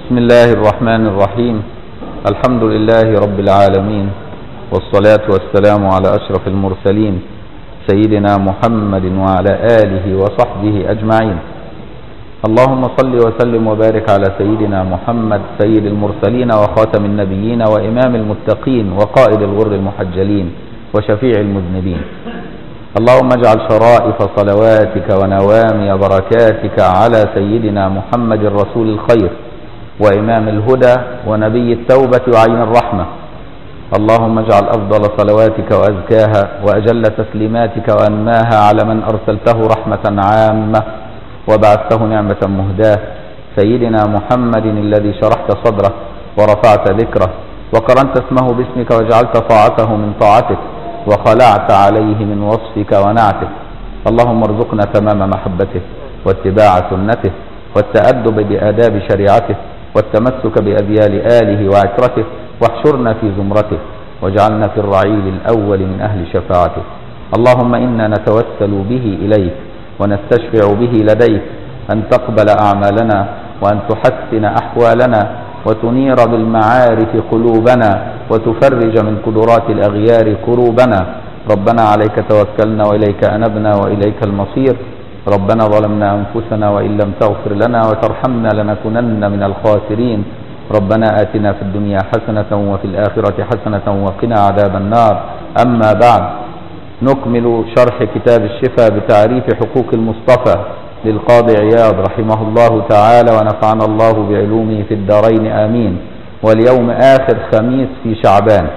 بسم الله الرحمن الرحيم الحمد لله رب العالمين والصلاة والسلام على أشرف المرسلين سيدنا محمد وعلى آله وصحبه أجمعين اللهم صل وسلم وبارك على سيدنا محمد سيد المرسلين وخاتم النبيين وإمام المتقين وقائد الغر المحجلين وشفيع المذنبين اللهم اجعل شرائف صلواتك ونوامي بركاتك على سيدنا محمد رسول الخير وإمام الهدى ونبي التوبة وعين الرحمة اللهم اجعل أفضل صلواتك وأزكاها وأجل تسليماتك وأنماها على من أرسلته رحمة عامة وبعثته نعمة مهداة سيدنا محمد الذي شرحت صدره ورفعت ذكره وقرنت اسمه باسمك وجعلت طاعته من طاعتك وخلعت عليه من وصفك ونعتك اللهم ارزقنا تمام محبته واتباع سنته والتأدب بآداب شريعته والتمسك بأذيال آله وعترته واحشرنا في زمرته واجعلنا في الرعيل الأول من أهل شفاعته اللهم إنا نتوسل به إليك ونستشفع به لديك أن تقبل أعمالنا وأن تحسن أحوالنا وتنير بالمعارف قلوبنا وتفرج من قدرات الأغيار كروبنا ربنا عليك توكلنا وإليك أنبنا وإليك المصير ربنا ظلمنا أنفسنا وإن لم تغفر لنا وترحمنا لنكونن من الخاسرين ربنا آتنا في الدنيا حسنة وفي الآخرة حسنة وقنا عذاب النار أما بعد نكمل شرح كتاب الشفاء بتعريف حقوق المصطفى للقاضي عياض رحمه الله تعالى ونفعنا الله بعلومه في الدارين آمين واليوم آخر خميس في شعبان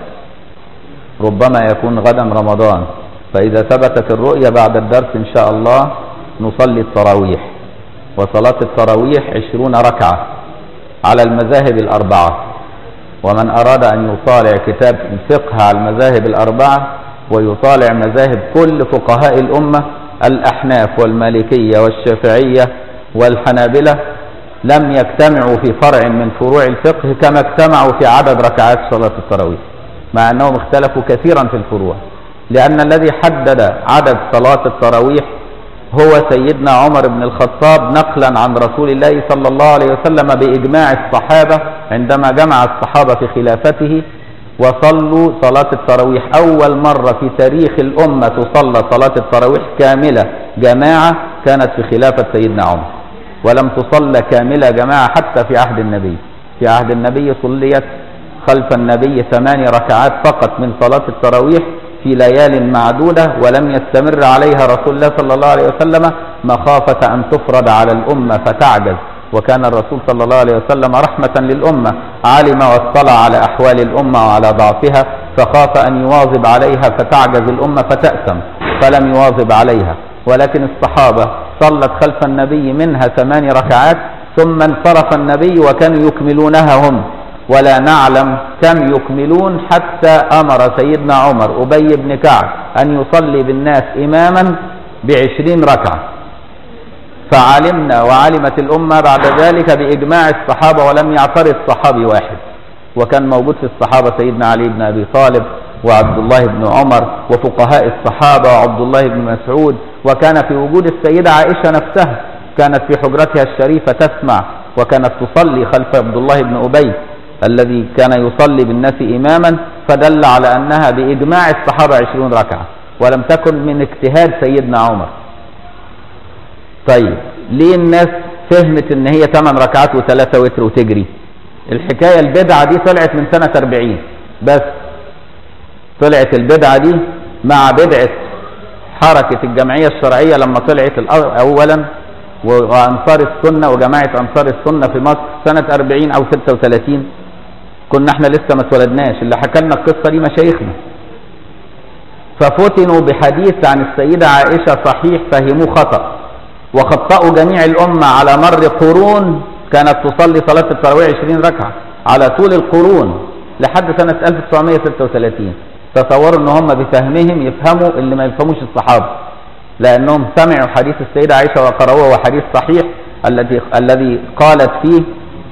ربما يكون غدا رمضان فإذا ثبتت الرؤية بعد الدرس إن شاء الله نصلي التراويح وصلاة التراويح عشرون ركعة على المذاهب الأربعة ومن أراد أن يطالع كتاب الفقه على المذاهب الأربعة ويطالع مذاهب كل فقهاء الأمة الأحناف والمالكية والشافعية والحنابلة لم يجتمعوا في فرع من فروع الفقه كما اجتمعوا في عدد ركعات صلاة التراويح مع أنهم اختلفوا كثيرا في الفروع لأن الذي حدد عدد صلاة التراويح هو سيدنا عمر بن الخطاب نقلا عن رسول الله صلى الله عليه وسلم بإجماع الصحابة عندما جمع الصحابة في خلافته وصلوا صلاة التراويح أول مرة في تاريخ الأمة تصلى صلاة التراويح كاملة جماعة كانت في خلافة سيدنا عمر ولم تصلى كاملة جماعة حتى في عهد النبي في عهد النبي صليت خلف النبي ثماني ركعات فقط من صلاة التراويح في ليال معدودة ولم يستمر عليها رسول الله صلى الله عليه وسلم مخافة أن تفرض على الأمة فتعجز وكان الرسول صلى الله عليه وسلم رحمة للأمة علم واطلع على أحوال الأمة وعلى ضعفها فخاف أن يواظب عليها فتعجز الأمة فتأثم فلم يواظب عليها ولكن الصحابة صلت خلف النبي منها ثمان ركعات ثم انصرف النبي وكانوا يكملونها هم ولا نعلم كم يكملون حتى أمر سيدنا عمر أبي بن كعب أن يصلي بالناس إماما بعشرين ركعة فعلمنا وعلمت الأمة بعد ذلك بإجماع الصحابة ولم يعترض صحابي واحد وكان موجود في الصحابة سيدنا علي بن أبي طالب وعبد الله بن عمر وفقهاء الصحابة وعبد الله بن مسعود وكان في وجود السيدة عائشة نفسها كانت في حجرتها الشريفة تسمع وكانت تصلي خلف عبد الله بن أبي الذي كان يصلي بالناس إماما فدل على أنها بإجماع الصحابة عشرون ركعة ولم تكن من اجتهاد سيدنا عمر طيب ليه الناس فهمت ان هي 8 ركعات وثلاثة وتر وتجري الحكاية البدعة دي طلعت من سنة 40 بس طلعت البدعة دي مع بدعة حركة الجمعية الشرعية لما طلعت أولا وأنصار السنة وجماعة أنصار السنة في مصر سنة 40 أو 36 كنا احنا لسه ما اتولدناش اللي حكى لنا القصة دي مشايخنا ففتنوا بحديث عن السيدة عائشة صحيح فهموه خطأ وخطأوا جميع الأمة على مر قرون كانت تصلي صلاة التراويح 20 ركعة على طول القرون لحد سنة 1936 تصوروا ان هم بفهمهم يفهموا اللي ما يفهموش الصحابة لأنهم سمعوا حديث السيدة عائشة وقروه وحديث صحيح الذي الذي قالت فيه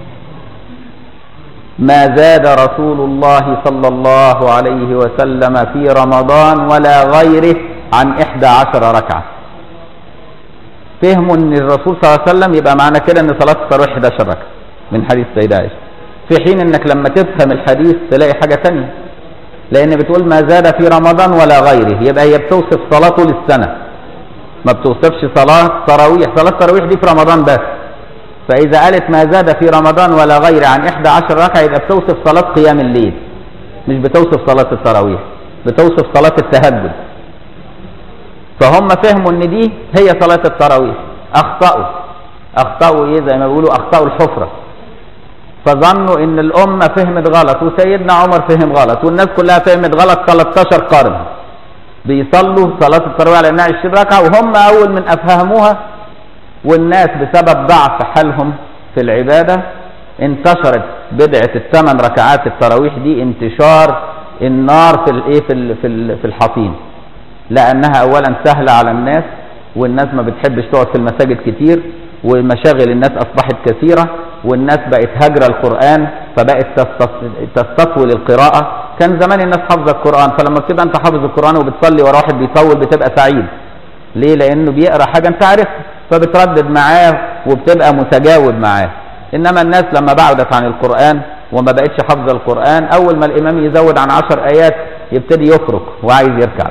ما زاد رسول الله صلى الله عليه وسلم في رمضان ولا غيره عن إحدى عشر ركعة فهموا ان الرسول صلى الله عليه وسلم يبقى معنى كده ان صلاة التراويح 11 ركعة من حديث سيدة عائشة في حين انك لما تفهم الحديث تلاقي حاجة تانية لان بتقول ما زاد في رمضان ولا غيره يبقى هي بتوصف صلاة طول السنة ما بتوصفش صلاة تراويح صلاة تراويح دي في رمضان بس فإذا قالت ما زاد في رمضان ولا غير عن 11 ركعة يبقى بتوصف صلاة قيام الليل مش بتوصف صلاة التراويح بتوصف صلاة التهجد فهم فهموا ان دي هي صلاة التراويح اخطأوا اخطأوا ايه زي ما بيقولوا اخطأوا الحفرة فظنوا ان الامة فهمت غلط وسيدنا عمر فهم غلط والناس كلها فهمت غلط 13 قرن بيصلوا صلاة التراويح على انها 20 ركعة وهم اول من افهموها والناس بسبب ضعف حالهم في العبادة انتشرت بدعة الثمان ركعات التراويح دي انتشار النار في الايه في في في الحصين لانها اولا سهله على الناس والناس ما بتحبش تقعد في المساجد كتير ومشاغل الناس اصبحت كثيره والناس بقت هجرة القرآن فبقت تستطول القراءة كان زمان الناس حافظة القرآن فلما بتبقى انت حافظ القرآن وبتصلي ورا واحد بيطول بتبقى سعيد ليه لانه بيقرا حاجة انت عارفها فبتردد معاه وبتبقى متجاوب معاه انما الناس لما بعدت عن القرآن وما بقتش حافظة القرآن اول ما الامام يزود عن عشر ايات يبتدي يفرك وعايز يركع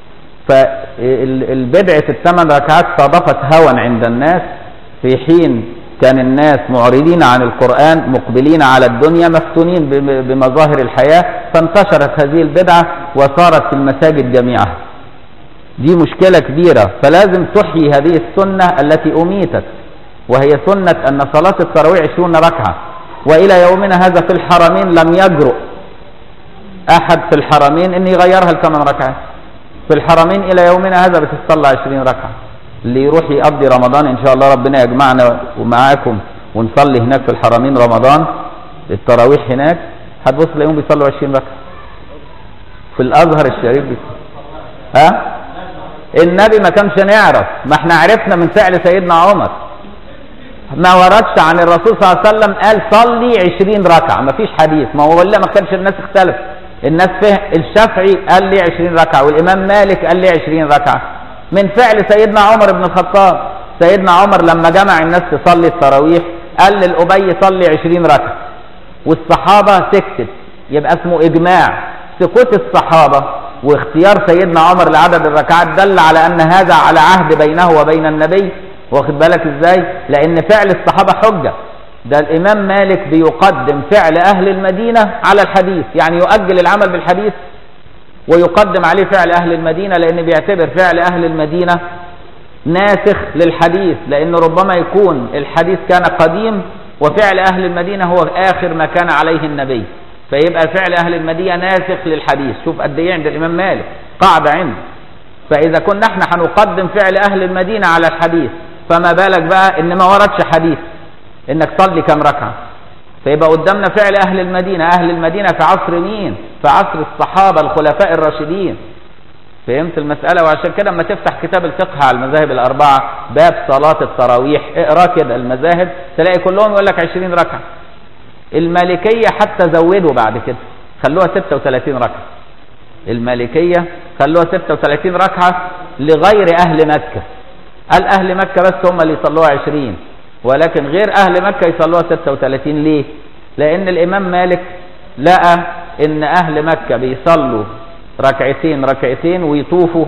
فالبدعة الثمان ركعات صادفت هوى عند الناس في حين كان الناس معرضين عن القرآن مقبلين على الدنيا مفتونين بمظاهر الحياة فانتشرت هذه البدعة وصارت في المساجد جميعها دي مشكلة كبيرة فلازم تحيي هذه السنة التي أميتت وهي سنة أن صلاة التراويح 20 ركعة وإلى يومنا هذا في الحرمين لم يجرؤ أحد في الحرمين أن يغيرها لثمان ركعات في الحرمين إلى يومنا هذا بتصلى 20 ركعة اللي يروح يقضي رمضان إن شاء الله ربنا يجمعنا ومعاكم ونصلي هناك في الحرمين رمضان التراويح هناك هتبص تلاقيهم بيصلوا 20 ركعة في الأزهر الشريف بي. ها النبي ما كانش نعرف ما احنا عرفنا من فعل سيدنا عمر ما وردش عن الرسول صلى الله عليه وسلم قال صلي 20 ركعة ما فيش حديث ما هو ولا ما كانش الناس اختلف الناس فهم الشافعي قال لي 20 ركعة والإمام مالك قال لي 20 ركعة من فعل سيدنا عمر بن الخطاب سيدنا عمر لما جمع الناس تصلي التراويح قال للأبي صلي 20 ركعة والصحابة سكتت يبقى اسمه إجماع سكوت الصحابة واختيار سيدنا عمر لعدد الركعات دل على أن هذا على عهد بينه وبين النبي واخد بالك ازاي لأن فعل الصحابة حجة ده الإمام مالك بيقدم فعل أهل المدينة على الحديث يعني يؤجل العمل بالحديث ويقدم عليه فعل أهل المدينة لأن بيعتبر فعل أهل المدينة ناسخ للحديث لأن ربما يكون الحديث كان قديم وفعل أهل المدينة هو آخر ما كان عليه النبي فيبقى فعل أهل المدينة ناسخ للحديث شوف قد إيه عند الإمام مالك قاعدة عنده فإذا كنا احنا هنقدم فعل أهل المدينة على الحديث فما بالك بقى إن ما وردش حديث إنك صلي كم ركعة فيبقى قدامنا فعل أهل المدينة أهل المدينة في عصر مين في عصر الصحابة الخلفاء الراشدين فهمت المسألة وعشان كده لما تفتح كتاب الفقه على المذاهب الأربعة باب صلاة التراويح اقرا كده المذاهب تلاقي كلهم يقول لك 20 ركعة المالكية حتى زودوا بعد كده خلوها 36 ركعة المالكية خلوها 36 ركعة لغير أهل مكة قال أهل مكة بس هم اللي يصلوها 20 ولكن غير أهل مكة يصلوها 36 ليه؟ لأن الإمام مالك لقى إن أهل مكة بيصلوا ركعتين ركعتين ويطوفوا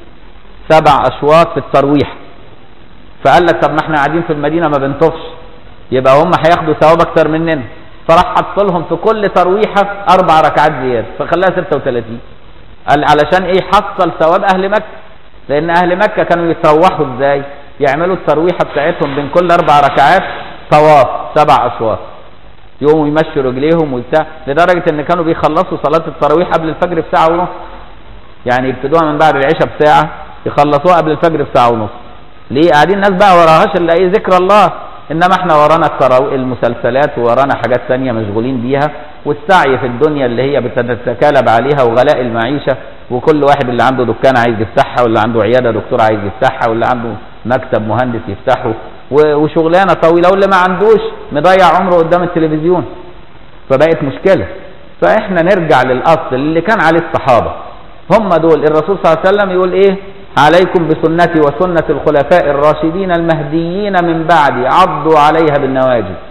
سبع أشواط في الترويح فقال لك طب ما احنا قاعدين في المدينة ما بنطوفش يبقى هم هياخدوا ثواب أكتر مننا فراح حط لهم في كل ترويحة أربع ركعات زيادة فخلاها 36 قال علشان إيه حصل ثواب أهل مكة لأن أهل مكة كانوا يتروحوا إزاي؟ يعملوا الترويحة بتاعتهم بين كل أربع ركعات طواف سبع أشواط يقوموا يمشوا رجليهم وبتاع لدرجة إن كانوا بيخلصوا صلاة التراويح قبل الفجر بساعة ونص يعني يبتدوها من بعد العشاء بساعة يخلصوها قبل الفجر بساعة ونص ليه قاعدين الناس بقى وراهاش إلا إيه ذكر الله إنما إحنا ورانا التراويح المسلسلات ورانا حاجات تانية مشغولين بيها والسعي في الدنيا اللي هي بتتكالب عليها وغلاء المعيشة وكل واحد اللي عنده دكان عايز يفتحها واللي عنده عيادة دكتور عايز يفتحها واللي عنده مكتب مهندس يفتحه وشغلانه طويله واللي ما عندوش مضيع عمره قدام التلفزيون فبقت مشكله فاحنا نرجع للاصل اللي كان عليه الصحابه هم دول الرسول صلى الله عليه وسلم يقول ايه عليكم بسنتي وسنه الخلفاء الراشدين المهديين من بعدي عضوا عليها بالنواجذ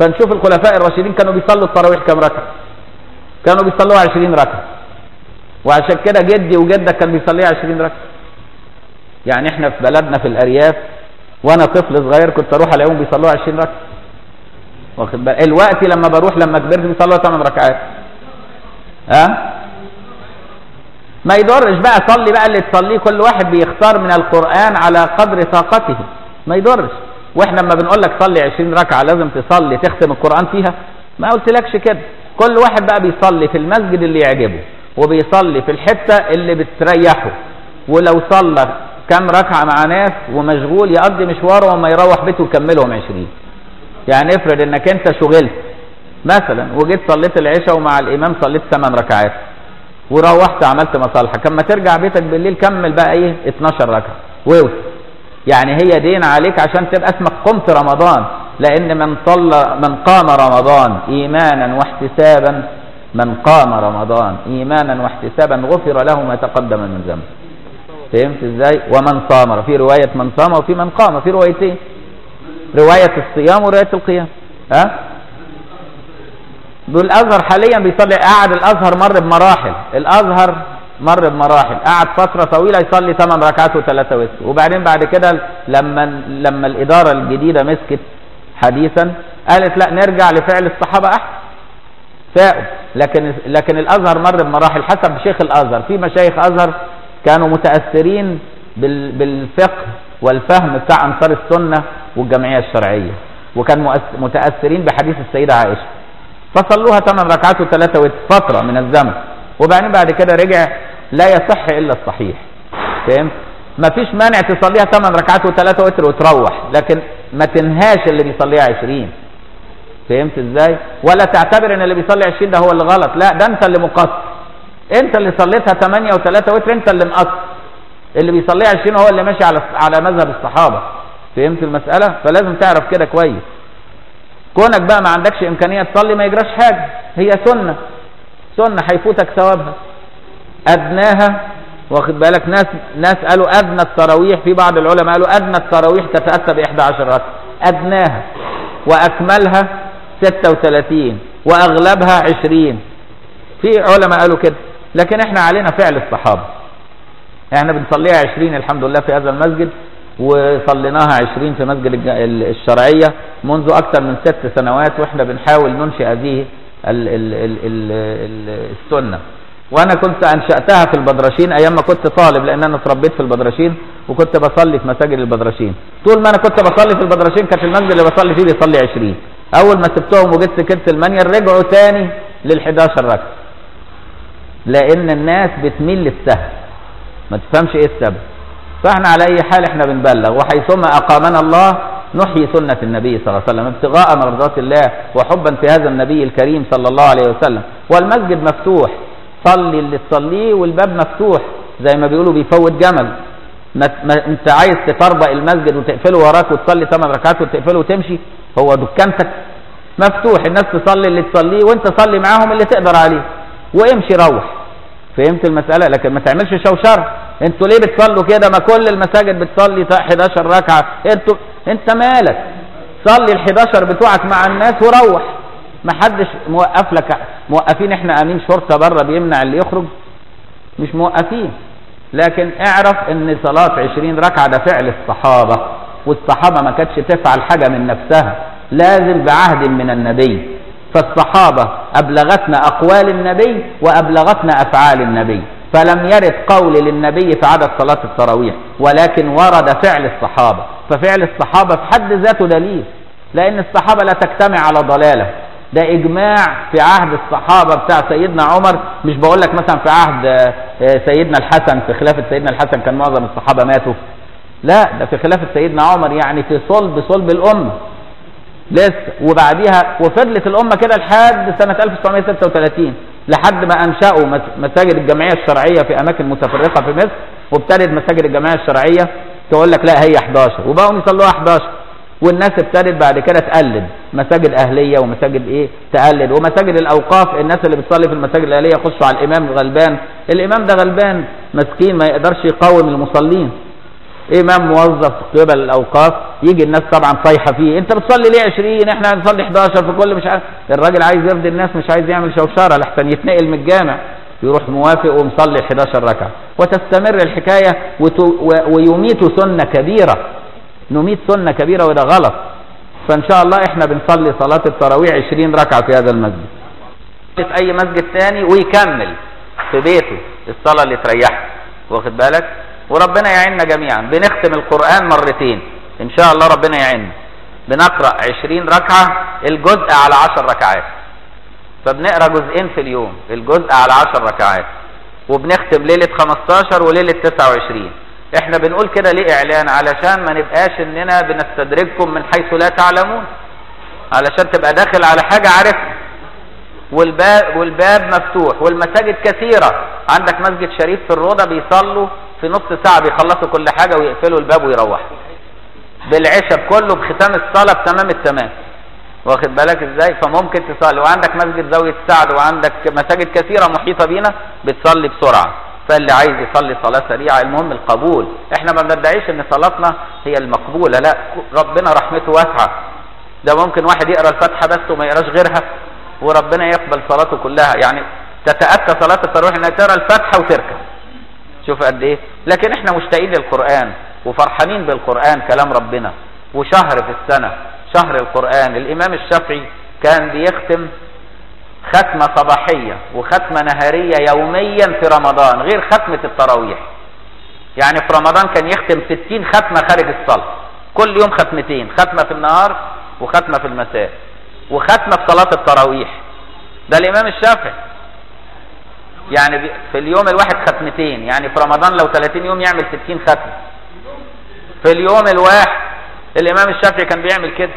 فنشوف الخلفاء الراشدين كانوا بيصلوا التراويح كام ركعه كانوا بيصلوها 20 ركعه وعشان كده جدي وجدك كان بيصليها 20 ركعه يعني احنا في بلدنا في الارياف وانا طفل صغير كنت اروح الاقيهم بيصلوها 20 ركعه واخد بالك الوقت لما بروح لما كبرت بيصلوها 8 ركعات ها ما يضرش بقى صلي بقى اللي تصليه كل واحد بيختار من القرآن على قدر طاقته ما يضرش واحنا لما بنقول لك صلي 20 ركعة لازم تصلي تختم القرآن فيها ما قلتلكش كده كل واحد بقى بيصلي في المسجد اللي يعجبه وبيصلي في الحتة اللي بتريحه ولو صلى كم ركعة مع ناس ومشغول يقضي مشواره وما يروح بيته يكملهم 20 يعني افرض انك انت شغلت مثلا وجيت صليت العشاء ومع الامام صليت 8 ركعات وروحت عملت مصالحك اما ترجع بيتك بالليل كمل بقى ايه 12 ركعه واوصل يعني هي دين عليك عشان تبقى اسمك قمت رمضان لان من صلى من قام رمضان ايمانا واحتسابا من قام رمضان ايمانا واحتسابا غفر له ما تقدم من ذنبه فهمت ازاي ومن صام في روايه من صام وفي من قام في روايتين روايه الصيام وروايه القيام ها دول الازهر حاليا بيصلي قاعد الازهر مر بمراحل الازهر مر بمراحل قعد فتره طويله يصلي 8 ركعات وثلاثه وتر وبعدين بعد كده لما لما الاداره الجديده مسكت حديثا قالت لا نرجع لفعل الصحابه احسن فاقوا لكن لكن الازهر مر بمراحل حسب شيخ الازهر في مشايخ ازهر كانوا متاثرين بال بالفقه والفهم بتاع انصار السنه والجمعيه الشرعيه وكان متاثرين بحديث السيده عائشه فصلوها 8 ركعات وثلاثة وتر فترة من الزمن وبعدين بعد كده رجع لا يصح إلا الصحيح فهمت؟ ما فيش مانع تصليها 8 ركعات وثلاثة وتر وتروح لكن ما تنهاش اللي بيصليها 20 فهمت ازاي؟ ولا تعتبر ان اللي بيصلي 20 ده هو اللي غلط لا ده انت اللي مقصر انت اللي صليتها 8 و3 وتر انت اللي مقصر اللي بيصليها 20 هو اللي ماشي على على مذهب الصحابه فهمت المساله فلازم تعرف كده كويس كونك بقى ما عندكش امكانيه تصلي ما يجراش حاجه هي سنه سنه هيفوتك ثوابها ادناها واخد بالك ناس ناس قالوا ادنى التراويح في بعض العلماء قالوا ادنى التراويح تتاتى ب 11 ركعه ادناها واكملها 36 واغلبها 20 في علماء قالوا كده لكن احنا علينا فعل الصحابه احنا بنصليها 20 الحمد لله في هذا المسجد وصليناها 20 في مسجد الشرعيه منذ اكثر من ست سنوات واحنا بنحاول ننشئ هذه ال ال ال ال ال السنه وانا كنت انشاتها في البدرشين ايام ما كنت طالب لان انا اتربيت في البدرشين وكنت بصلي في مساجد البدرشين طول ما انا كنت بصلي في البدرشين كانت المسجد اللي بصلي فيه بيصلي 20 اول ما سبتهم وجيت سكنت المنيل رجعوا تاني لل 11 ركعه لان الناس بتميل للسهل ما تفهمش ايه السبب فاحنا على اي حال احنا بنبلغ وحيثما اقامنا الله نحيي سنة النبي صلى الله عليه وسلم ابتغاء مرضات الله وحبا في هذا النبي الكريم صلى الله عليه وسلم والمسجد مفتوح صلي اللي تصليه والباب مفتوح زي ما بيقولوا بيفوت جمل ما ما انت عايز تطربق المسجد وتقفله وراك وتصلي ثمان ركعات وتقفله وتمشي هو دكانتك مفتوح الناس تصلي اللي تصليه وانت صلي معاهم اللي تقدر عليه وامشي روح فهمت المسألة لكن ما تعملش شوشرة انتوا ليه بتصلوا كده ما كل المساجد بتصلي 11 ركعة انتوا انت مالك صلي ال 11 بتوعك مع الناس وروح ما حدش موقف لك موقفين احنا امين شرطة بره بيمنع اللي يخرج مش موقفين لكن اعرف ان صلاة 20 ركعة ده فعل الصحابة والصحابة ما كانتش تفعل حاجة من نفسها لازم بعهد من النبي فالصحابة أبلغتنا أقوال النبي وأبلغتنا أفعال النبي فلم يرد قول للنبي في عدد صلاة التراويح ولكن ورد فعل الصحابة ففعل الصحابة في حد ذاته دليل لأن الصحابة لا تجتمع على ضلالة ده إجماع في عهد الصحابة بتاع سيدنا عمر مش بقول لك مثلا في عهد سيدنا الحسن في خلافة سيدنا الحسن كان معظم الصحابة ماتوا لا ده في خلافة سيدنا عمر يعني في صلب صلب الأمة لسه وبعديها وفضلت الأمة كده لحد سنة 1936 لحد ما أنشأوا مساجد الجمعية الشرعية في أماكن متفرقة في مصر وابتدت مساجد الجمعية الشرعية تقول لك لا هي 11 وبقوا يصلوها 11 والناس ابتدت بعد كده تقلد مساجد أهلية ومساجد إيه تقلد ومساجد الأوقاف الناس اللي بتصلي في المساجد الأهلية يخشوا على الإمام غلبان الإمام ده غلبان مسكين ما يقدرش يقاوم المصلين امام موظف قبل الاوقاف يجي الناس طبعا صايحه فيه انت بتصلي ليه 20 احنا هنصلي 11 في كل مش عارف الراجل عايز يرضي الناس مش عايز يعمل شوشره لحسن يتنقل من الجامع يروح موافق ومصلي 11 ركعه وتستمر الحكايه ويميت سنه كبيره نميت سنه كبيره وده غلط فان شاء الله احنا بنصلي صلاه التراويح 20 ركعه في هذا المسجد في اي مسجد ثاني ويكمل في بيته الصلاه اللي تريحه واخد بالك وربنا يعيننا جميعا بنختم القرآن مرتين إن شاء الله ربنا يعيننا بنقرأ عشرين ركعة الجزء على عشر ركعات فبنقرأ جزئين في اليوم الجزء على عشر ركعات وبنختم ليلة 15 وليلة 29 احنا بنقول كده ليه اعلان علشان ما نبقاش اننا بنستدرجكم من حيث لا تعلمون علشان تبقى داخل على حاجة عارفها والباب, والباب مفتوح والمساجد كثيرة عندك مسجد شريف في الروضة بيصلوا في نص ساعة بيخلصوا كل حاجة ويقفلوا الباب ويروحوا بالعشاء كله بختام الصلاة بتمام التمام واخد بالك ازاي فممكن تصلي وعندك مسجد زاوية سعد وعندك مساجد كثيرة محيطة بينا بتصلي بسرعة فاللي عايز يصلي صلاة سريعة المهم القبول احنا ما بندعيش ان صلاتنا هي المقبولة لا ربنا رحمته واسعة ده ممكن واحد يقرا الفاتحة بس وما يقراش غيرها وربنا يقبل صلاته كلها يعني تتأتى صلاة التراويح انها تقرا الفاتحة وتركب شوف قد ايه لكن احنا مشتاقين للقرآن وفرحانين بالقرآن كلام ربنا وشهر في السنة شهر القرآن الامام الشافعي كان بيختم ختمة صباحية وختمة نهارية يوميا في رمضان غير ختمة التراويح يعني في رمضان كان يختم ستين ختمة خارج الصلاة كل يوم ختمتين ختمة في النهار وختمة في المساء وختمة في صلاة التراويح ده الامام الشافعي يعني في اليوم الواحد ختمتين يعني في رمضان لو 30 يوم يعمل 60 ختمة في اليوم الواحد الامام الشافعي كان بيعمل كده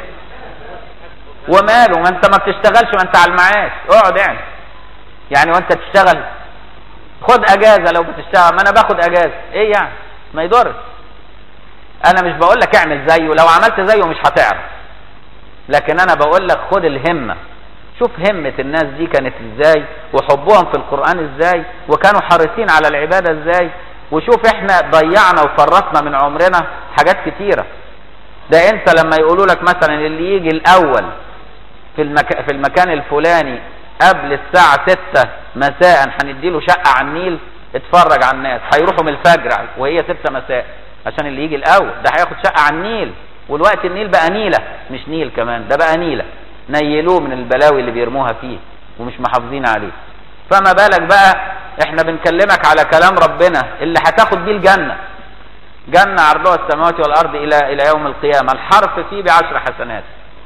وماله ما انت ما بتشتغلش ما انت على المعاش اقعد يعني يعني وانت تشتغل خد اجازه لو بتشتغل ما انا باخد اجازه ايه يعني ما يضرش انا مش بقول لك اعمل زيه لو عملت زيه مش هتعرف لكن انا بقول لك خد الهمه شوف همة الناس دي كانت ازاي وحبهم في القرآن ازاي وكانوا حريصين على العبادة ازاي وشوف احنا ضيعنا وفرطنا من عمرنا حاجات كتيرة ده انت لما يقولوا لك مثلا اللي يجي الاول في, المك... في المكان الفلاني قبل الساعة ستة مساء هنديله شقة على النيل اتفرج على الناس هيروحوا من الفجر وهي ستة مساء عشان اللي يجي الاول ده هياخد شقة على النيل والوقت النيل بقى نيلة مش نيل كمان ده بقى نيلة نيلوه من البلاوي اللي بيرموها فيه ومش محافظين عليه فما بالك بقى احنا بنكلمك على كلام ربنا اللي هتاخد بيه الجنة جنة عرضها السماوات والأرض إلى إلى يوم القيامة الحرف فيه بعشر حسنات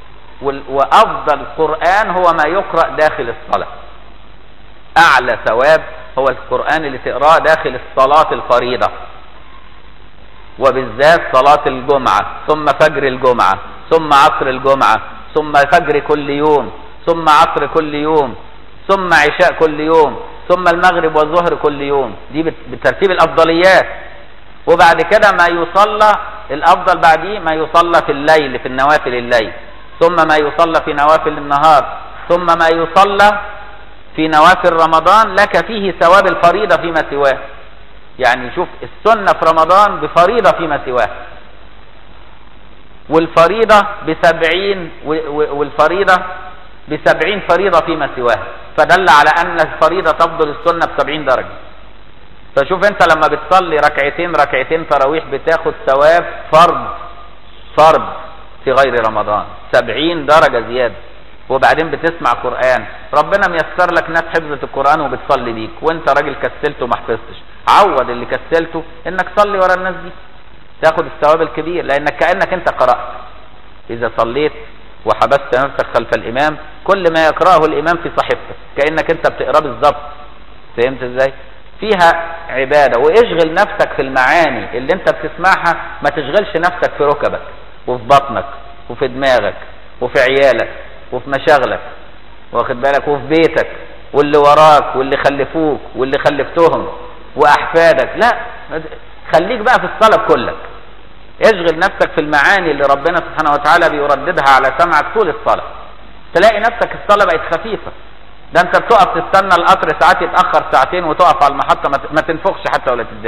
وأفضل قرآن هو ما يقرأ داخل الصلاة أعلى ثواب هو القرآن اللي تقراه داخل الصلاة الفريضة وبالذات صلاة الجمعة ثم فجر الجمعة ثم عصر الجمعة ثم فجر كل يوم ثم عصر كل يوم ثم عشاء كل يوم ثم المغرب والظهر كل يوم دي بترتيب الأفضليات وبعد كده ما يصلى الأفضل بعديه ما يصلى في الليل في النوافل الليل ثم ما يصلى في نوافل النهار ثم ما يصلى في نوافل رمضان لك فيه ثواب الفريضة فيما سواه يعني شوف السنة في رمضان بفريضة فيما سواه والفريضة بسبعين والفريضة بسبعين فريضة فيما سواها فدل على أن الفريضة تفضل السنة بسبعين درجة فشوف انت لما بتصلي ركعتين ركعتين تراويح بتاخد ثواب فرض فرض في غير رمضان سبعين درجة زيادة وبعدين بتسمع قرآن ربنا ميسر لك ناس حفظت القرآن وبتصلي بيك وانت راجل كسلت وما حفظتش عوض اللي كسلته انك صلي ورا الناس دي تاخد الثواب الكبير لانك كانك انت قرات اذا صليت وحبست نفسك خلف الامام كل ما يقراه الامام في صحيفتك كانك انت بتقراه بالظبط فهمت ازاي فيها عباده واشغل نفسك في المعاني اللي انت بتسمعها ما تشغلش نفسك في ركبك وفي بطنك وفي دماغك وفي عيالك وفي مشاغلك واخد بالك وفي بيتك واللي وراك واللي خلفوك واللي خلفتهم واحفادك لا خليك بقى في الصلاه كلك اشغل نفسك في المعاني اللي ربنا سبحانه وتعالى بيرددها على سمعك طول الصلاة تلاقي نفسك الصلاة بقت خفيفة ده انت بتقف تستنى القطر ساعات يتأخر ساعتين وتقف على المحطة ما تنفخش حتى ولا تتضايق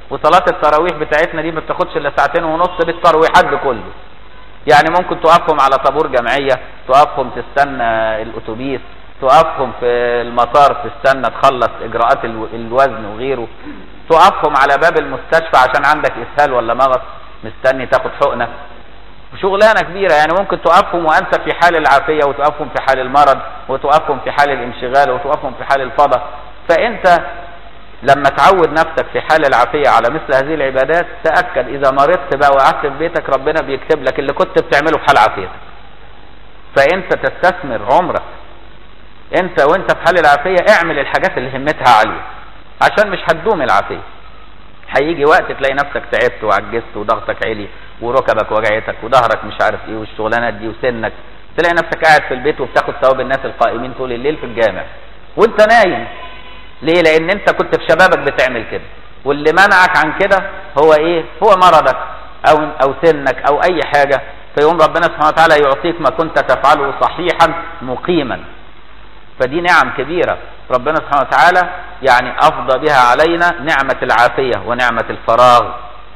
وصلاة التراويح بتاعتنا دي ما بتاخدش الا ساعتين ونص بالترويحات بكله يعني ممكن توقفهم على طابور جمعية توقفهم تستنى الاتوبيس توقفهم في المطار تستنى تخلص اجراءات الو- الوزن وغيره توقفهم على باب المستشفى عشان عندك اسهال ولا مغص مستني تاخد حقنة شغلانة كبيرة يعني ممكن توقفهم وانت في حال العافية وتوقفهم في حال المرض وتوقفهم في حال الانشغال وتوقفهم في حال الفضا فانت لما تعود نفسك في حال العافية على مثل هذه العبادات تأكد إذا مرضت بقى وقعدت في بيتك ربنا بيكتب لك اللي كنت بتعمله في حال عافيتك فأنت تستثمر عمرك أنت وأنت في حال العافية اعمل الحاجات اللي همتها عالية عشان مش هتدوم العافية هيجي وقت تلاقي نفسك تعبت وعجزت وضغطك عالي وركبك وجعتك وظهرك مش عارف ايه والشغلانات دي وسنك تلاقي نفسك قاعد في البيت وبتاخد ثواب الناس القائمين طول الليل في الجامع وانت نايم ليه لان انت كنت في شبابك بتعمل كده واللي منعك عن كده هو ايه هو مرضك او او سنك او اي حاجة فيقوم ربنا سبحانه وتعالى يعطيك ما كنت تفعله صحيحا مقيما فدي نعم كبيرة ربنا سبحانه وتعالى يعني افضى بها علينا نعمة العافية ونعمة الفراغ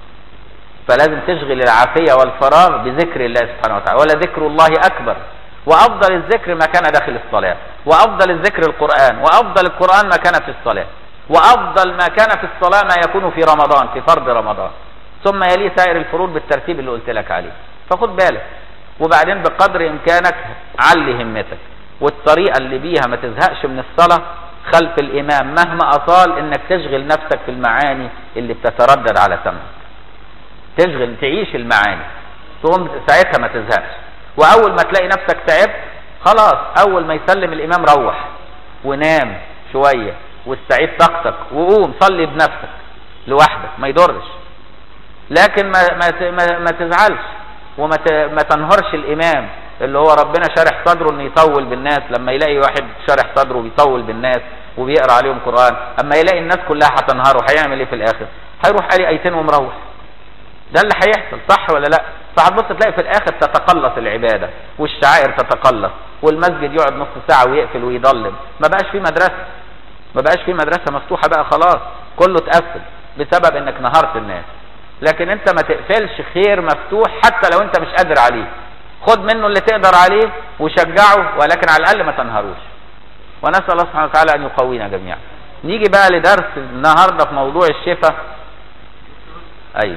فلازم تشغل العافية والفراغ بذكر الله سبحانه وتعالى ولا ذكر الله أكبر وأفضل الذكر ما كان داخل الصلاة وأفضل الذكر القرآن وأفضل القرآن ما كان في الصلاة وأفضل ما كان في الصلاة ما يكون في رمضان في فرض رمضان ثم يلي سائر الفروض بالترتيب اللي قلت لك عليه فخد بالك وبعدين بقدر إمكانك علي همتك والطريقة اللي بيها ما تزهقش من الصلاة خلف الإمام مهما أطال إنك تشغل نفسك في المعاني اللي بتتردد على سمعك تشغل تعيش المعاني تقوم ساعتها ما تزهقش واول ما تلاقي نفسك تعبت خلاص اول ما يسلم الامام روح ونام شوية واستعيد طاقتك وقوم صلي بنفسك لوحدك ما يضرش لكن ما ما ت- ما, ما تزعلش وما ت- ما تنهرش الامام اللي هو ربنا شارح صدره انه يطول بالناس لما يلاقي واحد شارح صدره بيطول بالناس وبيقرا عليهم قران اما يلاقي الناس كلها هتنهاره هيعمل ايه في الاخر هيروح قاري ايتين ومروح ده اللي هيحصل صح ولا لا فهتبص تلاقي في الاخر تتقلص العباده والشعائر تتقلص والمسجد يقعد نص ساعه ويقفل ويضلم ما بقاش في مدرسه ما بقاش في مدرسه مفتوحه بقى خلاص كله اتقفل بسبب انك نهرت الناس لكن انت ما تقفلش خير مفتوح حتى لو انت مش قادر عليه خد منه اللي تقدر عليه وشجعه ولكن على الاقل ما تنهروش ونسال الله سبحانه وتعالى ان يقوينا جميعا نيجي بقى لدرس النهارده في موضوع الشفاء ايوه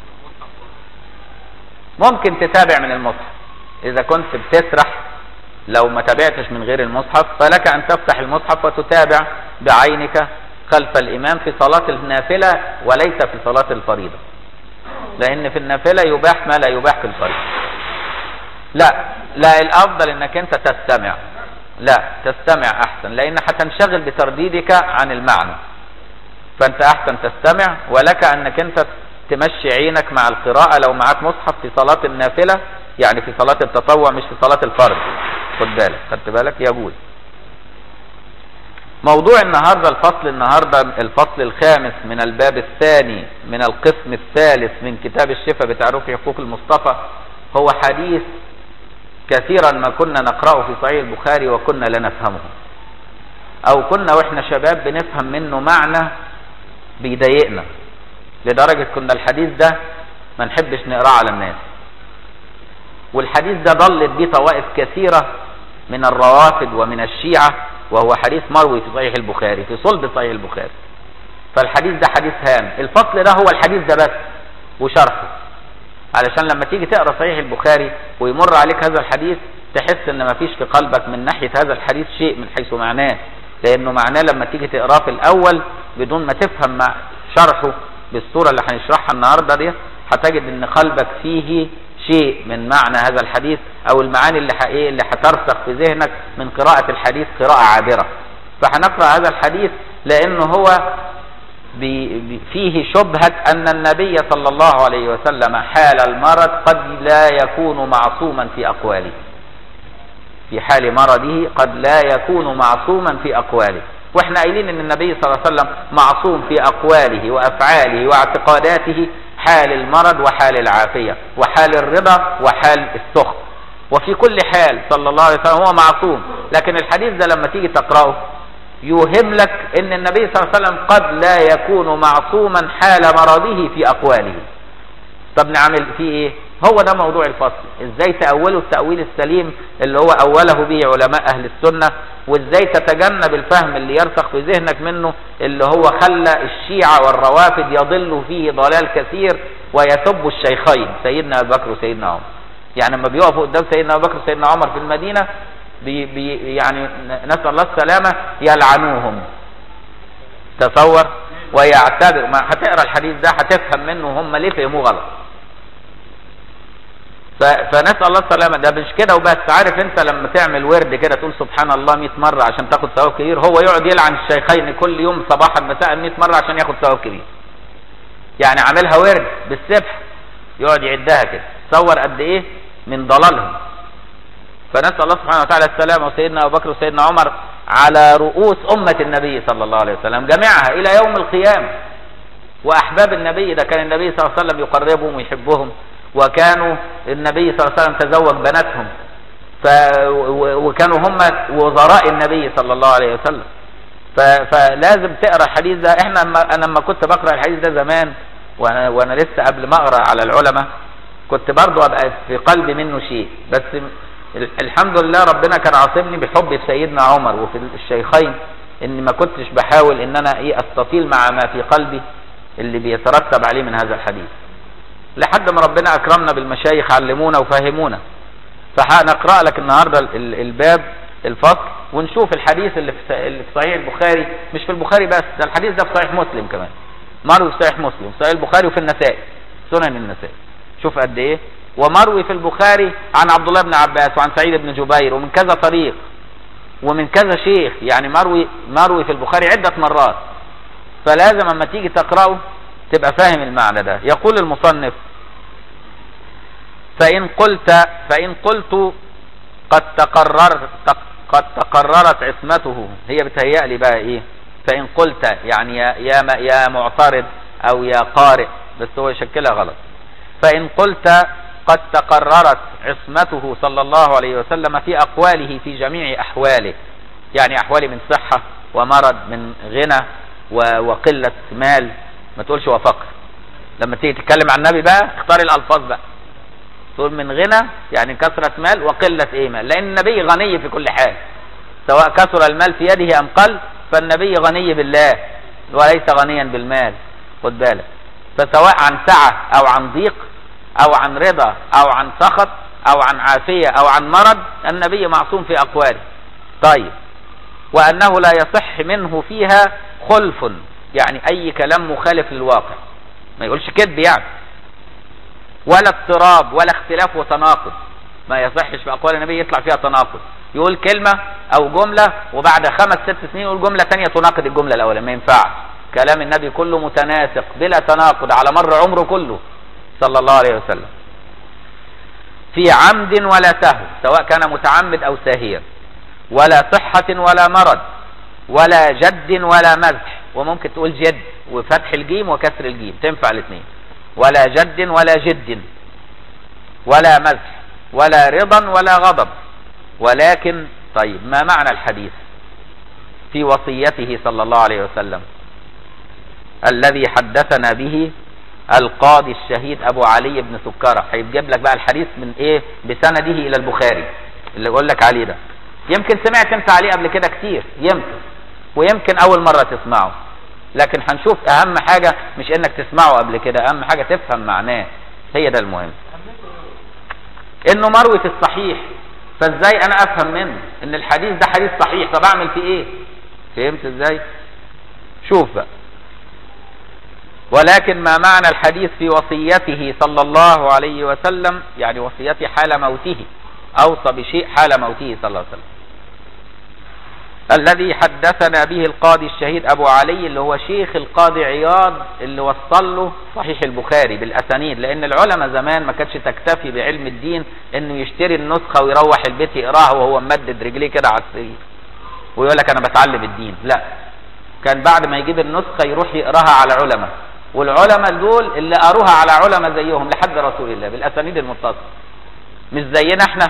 ممكن تتابع من المصحف اذا كنت بتسرح لو ما تابعتش من غير المصحف فلك ان تفتح المصحف وتتابع بعينك خلف الامام في صلاة النافلة وليس في صلاة الفريضة لان في النافلة يباح ما لا يباح في الفريضة لا لا الافضل انك انت تستمع لا تستمع احسن لان هتنشغل بترديدك عن المعنى فانت احسن تستمع ولك انك انت تمشي عينك مع القراءة لو معاك مصحف في صلاة النافلة يعني في صلاة التطوع مش في صلاة الفرض خد بالك خدت بالك يجوز موضوع النهاردة الفصل النهاردة الفصل الخامس من الباب الثاني من القسم الثالث من كتاب الشفاء بتعرف حقوق المصطفى هو حديث كثيرا ما كنا نقرأه في صحيح البخاري وكنا لا نفهمه او كنا واحنا شباب بنفهم منه معنى بيضايقنا لدرجة كنا الحديث ده ما نحبش نقراه على الناس والحديث ده ضلت بيه طوائف كثيرة من الروافد ومن الشيعة وهو حديث مروي في صحيح البخاري في صلب صحيح البخاري فالحديث ده حديث هام الفصل ده هو الحديث ده بس وشرحه علشان لما تيجي تقرا صحيح البخاري ويمر عليك هذا الحديث تحس ان ما فيش في قلبك من ناحية هذا الحديث شيء من حيث معناه لانه معناه لما تيجي تقراه في الاول بدون ما تفهم مع شرحه بالصورة اللي هنشرحها النهاردة دي هتجد ان قلبك فيه شيء من معنى هذا الحديث او المعاني اللي حقيقي اللي هترسخ في ذهنك من قراءة الحديث قراءة عابرة فهنقرأ هذا الحديث لانه هو بي بي فيه شبهة ان النبي صلى الله عليه وسلم حال المرض قد لا يكون معصوما في اقواله في حال مرضه قد لا يكون معصوما في اقواله واحنا قايلين ان النبي صلى الله عليه وسلم معصوم في اقواله وافعاله واعتقاداته حال المرض وحال العافية وحال الرضا وحال السخط وفي كل حال صلى الله عليه وسلم هو معصوم لكن الحديث ده لما تيجي تقرأه يوهم لك ان النبي صلى الله عليه وسلم قد لا يكون معصوما حال مرضه في اقواله طب نعمل فيه ايه هو ده موضوع الفصل ازاي تأوله التأويل السليم اللي هو أوله به علماء أهل السنة وازاي تتجنب الفهم اللي يرسخ في ذهنك منه اللي هو خلى الشيعة والروافد يضلوا فيه ضلال كثير ويسبوا الشيخين سيدنا أبو بكر وسيدنا عمر يعني لما بيقفوا قدام سيدنا أبو بكر وسيدنا عمر في المدينة بي بي يعني نسأل الله السلامة يلعنوهم تصور ويعتبر ما هتقرا الحديث ده هتفهم منه هم ليه فهموه غلط فنسال الله السلامه ده مش كده وبس عارف انت لما تعمل ورد كده تقول سبحان الله 100 مره عشان تاخد ثواب كبير هو يقعد يلعن الشيخين كل يوم صباحا مساء 100 مره عشان ياخد ثواب كبير يعني عاملها ورد بالسبح يقعد يعدها كده تصور قد ايه من ضلالهم فنسال الله سبحانه وتعالى السلامه وسيدنا ابو بكر وسيدنا عمر على رؤوس امه النبي صلى الله عليه وسلم جميعها الى يوم القيامه واحباب النبي ده كان النبي صلى الله عليه وسلم يقربهم ويحبهم وكانوا النبي صلى الله عليه وسلم تزوج بناتهم ف وكانوا هم وزراء النبي صلى الله عليه وسلم ف... فلازم تقرا الحديث ده احنا انا لما كنت بقرا الحديث ده زمان وانا وانا لسه قبل ما اقرا على العلماء كنت برضه ابقى في قلبي منه شيء بس الحمد لله ربنا كان عاصمني بحب سيدنا عمر وفي الشيخين اني ما كنتش بحاول ان انا ايه استطيل مع ما في قلبي اللي بيترتب عليه من هذا الحديث لحد ما ربنا اكرمنا بالمشايخ علمونا وفهمونا فهنقرا لك النهارده الباب الفصل ونشوف الحديث اللي في اللي في صحيح البخاري مش في البخاري بس ده الحديث ده في صحيح مسلم كمان مروي في صحيح مسلم في صحيح البخاري وفي النسائي سنن النسائي شوف قد ايه ومروي في البخاري عن عبد الله بن عباس وعن سعيد بن جبير ومن كذا طريق ومن كذا شيخ يعني مروي مروي في البخاري عده مرات فلازم اما تيجي تقراه تبقى فاهم المعنى ده يقول المصنف فإن قلت فإن قلت قد تقرر قد تقررت عصمته هي بتهيألي بقى ايه فإن قلت يعني يا يا يا معترض أو يا قارئ بس هو يشكلها غلط فإن قلت قد تقررت عصمته صلى الله عليه وسلم في أقواله في جميع أحواله يعني أحواله من صحة ومرض من غنى وقلة مال ما تقولش وفقر لما تيجي تتكلم عن النبي بقى اختار الألفاظ بقى تقول من غنى يعني كثرة مال وقلة ايه مال لأن النبي غني في كل حال سواء كثر المال في يده أم قل فالنبي غني بالله وليس غنيا بالمال خد بالك فسواء عن سعة أو عن ضيق أو عن رضا أو عن سخط أو عن عافية أو عن مرض النبي معصوم في أقواله طيب وأنه لا يصح منه فيها خلف يعني أي كلام مخالف للواقع ما يقولش كذب يعني ولا اضطراب ولا اختلاف وتناقض ما يصحش في أقوال النبي يطلع فيها تناقض يقول كلمة أو جملة وبعد خمس ست سنين يقول جملة تانية تناقض الجملة الأولى ما ينفعش كلام النبي كله متناسق بلا تناقض على مر عمره كله صلى الله عليه وسلم في عمد ولا سهو سواء كان متعمد أو ساهيا ولا صحة ولا مرض ولا جد ولا مزح وممكن تقول جد وفتح الجيم وكسر الجيم تنفع الاثنين ولا جد ولا جد ولا مزح ولا رضا ولا غضب ولكن طيب ما معنى الحديث في وصيته صلى الله عليه وسلم الذي حدثنا به القاضي الشهيد ابو علي بن سكرة هيجيب لك بقى الحديث من ايه بسنده الى البخاري اللي اقول لك عليه ده يمكن سمعت انت عليه قبل كده كتير يمكن ويمكن اول مرة تسمعه لكن هنشوف اهم حاجة مش انك تسمعه قبل كده اهم حاجة تفهم معناه هي ده المهم انه مروي في الصحيح فازاي انا افهم منه ان الحديث ده حديث صحيح طب اعمل فيه ايه فهمت ازاي شوف بقى ولكن ما معنى الحديث في وصيته صلى الله عليه وسلم يعني وصيته حال موته اوصى بشيء حال موته صلى الله عليه وسلم الذي حدثنا به القاضي الشهيد ابو علي اللي هو شيخ القاضي عياض اللي وصل له صحيح البخاري بالاسانيد لان العلماء زمان ما كانتش تكتفي بعلم الدين انه يشتري النسخه ويروح البيت يقراها وهو ممدد رجليه كده على السرير ويقول لك انا بتعلم الدين لا كان بعد ما يجيب النسخه يروح يقراها على علماء والعلماء دول اللي قروها على علماء زيهم لحد رسول الله بالاسانيد المتصله مش زينا احنا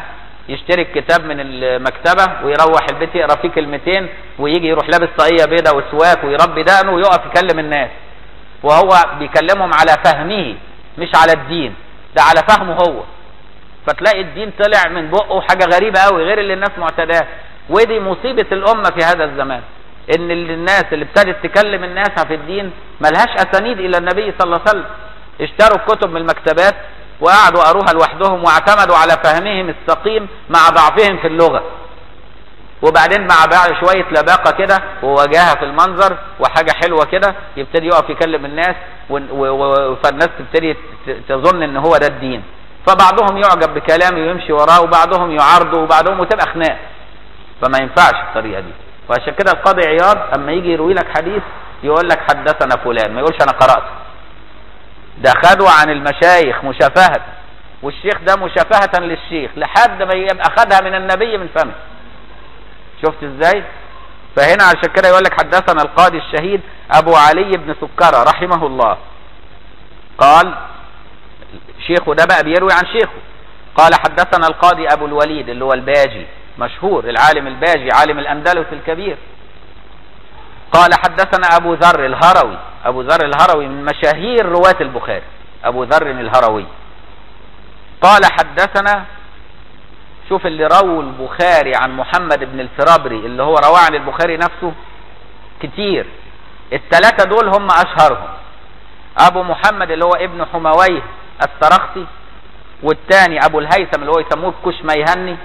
يشتري الكتاب من المكتبة ويروح البيت يقرا فيه كلمتين ويجي يروح لابس طاقية بيضة وسواك ويربي دقنه ويقف يكلم الناس وهو بيكلمهم على فهمه مش على الدين ده على فهمه هو فتلاقي الدين طلع من بقه حاجة غريبة قوي غير اللي الناس معتاداه ودي مصيبة الأمة في هذا الزمان ان الناس اللي ابتدت تكلم الناس في الدين ملهاش اسانيد الى النبي صلى الله عليه وسلم اشتروا الكتب من المكتبات وقعدوا قروها لوحدهم واعتمدوا على فهمهم السقيم مع ضعفهم في اللغة وبعدين مع بعد شوية لباقة كده ووجاهة في المنظر وحاجة حلوة كده يبتدي يقف يكلم الناس فالناس تبتدي تظن ان هو ده الدين فبعضهم يعجب بكلامه ويمشي وراه وبعضهم يعارضه وبعضهم وتبقى خناق فما ينفعش الطريقة دي وعشان كده القاضي عياض اما يجي يروي لك حديث يقول لك حدثنا فلان ما يقولش انا قرأته ده خده عن المشايخ مشافهة والشيخ ده مشافهة للشيخ لحد ما يبقى خدها من النبي من فمه شفت ازاي فهنا عشان كده يقول لك حدثنا القاضي الشهيد ابو علي بن سكرة رحمه الله قال شيخه ده بقى بيروي عن شيخه قال حدثنا القاضي ابو الوليد اللي هو الباجي مشهور العالم الباجي عالم الاندلس الكبير قال حدثنا ابو ذر الهروي ابو ذر الهروي من مشاهير رواة البخاري ابو ذر الهروي قال حدثنا شوف اللي رووا البخاري عن محمد بن الفرابري اللي هو رواه عن البخاري نفسه كتير الثلاثة دول هم اشهرهم ابو محمد اللي هو ابن حمويه السرخسي والثاني ابو الهيثم اللي هو يسموه الكشميهني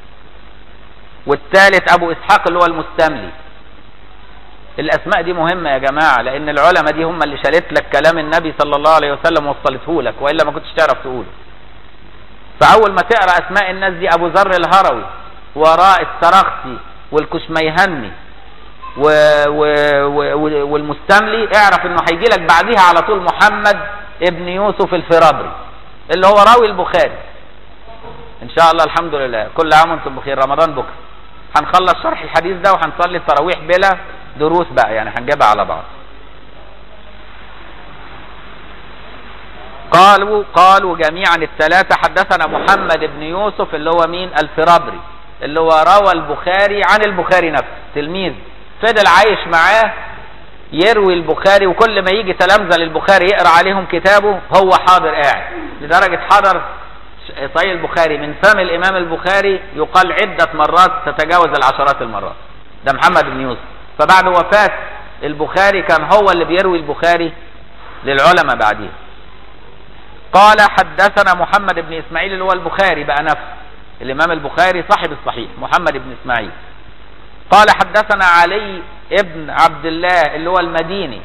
والثالث ابو اسحاق اللي هو المستملي الاسماء دي مهمة يا جماعة لان العلماء دي هم اللي شالت لك كلام النبي صلى الله عليه وسلم وصلته لك والا ما كنتش تعرف تقوله فاول ما تقرا اسماء الناس دي ابو ذر الهروي وراء السرخسي والكشميهني و... و... و... والمستملي اعرف انه هيجي لك بعديها على طول محمد ابن يوسف الفرابري اللي هو راوي البخاري ان شاء الله الحمد لله كل عام وانتم بخير رمضان بكره هنخلص شرح الحديث ده وهنصلي التراويح بلا دروس بقى يعني هنجيبها على بعض قالوا قالوا جميعا الثلاثة حدثنا محمد بن يوسف اللي هو مين الفرابري اللي هو روى البخاري عن البخاري نفسه تلميذ فضل عايش معاه يروي البخاري وكل ما يجي تلامذة للبخاري يقرأ عليهم كتابه هو حاضر قاعد لدرجة حضر صحيح البخاري من فم الإمام البخاري يقال عدة مرات تتجاوز العشرات المرات ده محمد بن يوسف فبعد وفاة البخاري كان هو اللي بيروي البخاري للعلماء بعديه قال حدثنا محمد بن إسماعيل اللي هو البخاري بقى نفسه الإمام البخاري صاحب الصحيح محمد بن إسماعيل قال حدثنا علي ابن عبد الله اللي هو المديني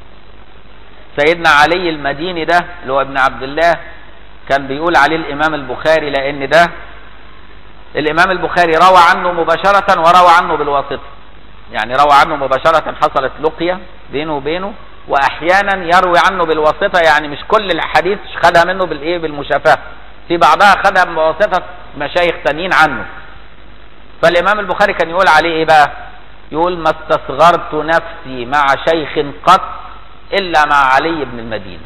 سيدنا علي المديني ده اللي هو ابن عبد الله كان بيقول عليه الإمام البخاري لأن ده الإمام البخاري روى عنه مباشرة وروى عنه بالواسطة يعني روى عنه مباشرة حصلت لقية بينه وبينه وأحيانا يروي عنه بالواسطة يعني مش كل الحديث خدها منه بالإيه بالمشافهة في بعضها خدها بواسطة مشايخ تانيين عنه فالإمام البخاري كان يقول عليه إيه بقى يقول ما استصغرت نفسي مع شيخ قط إلا مع علي بن المدينة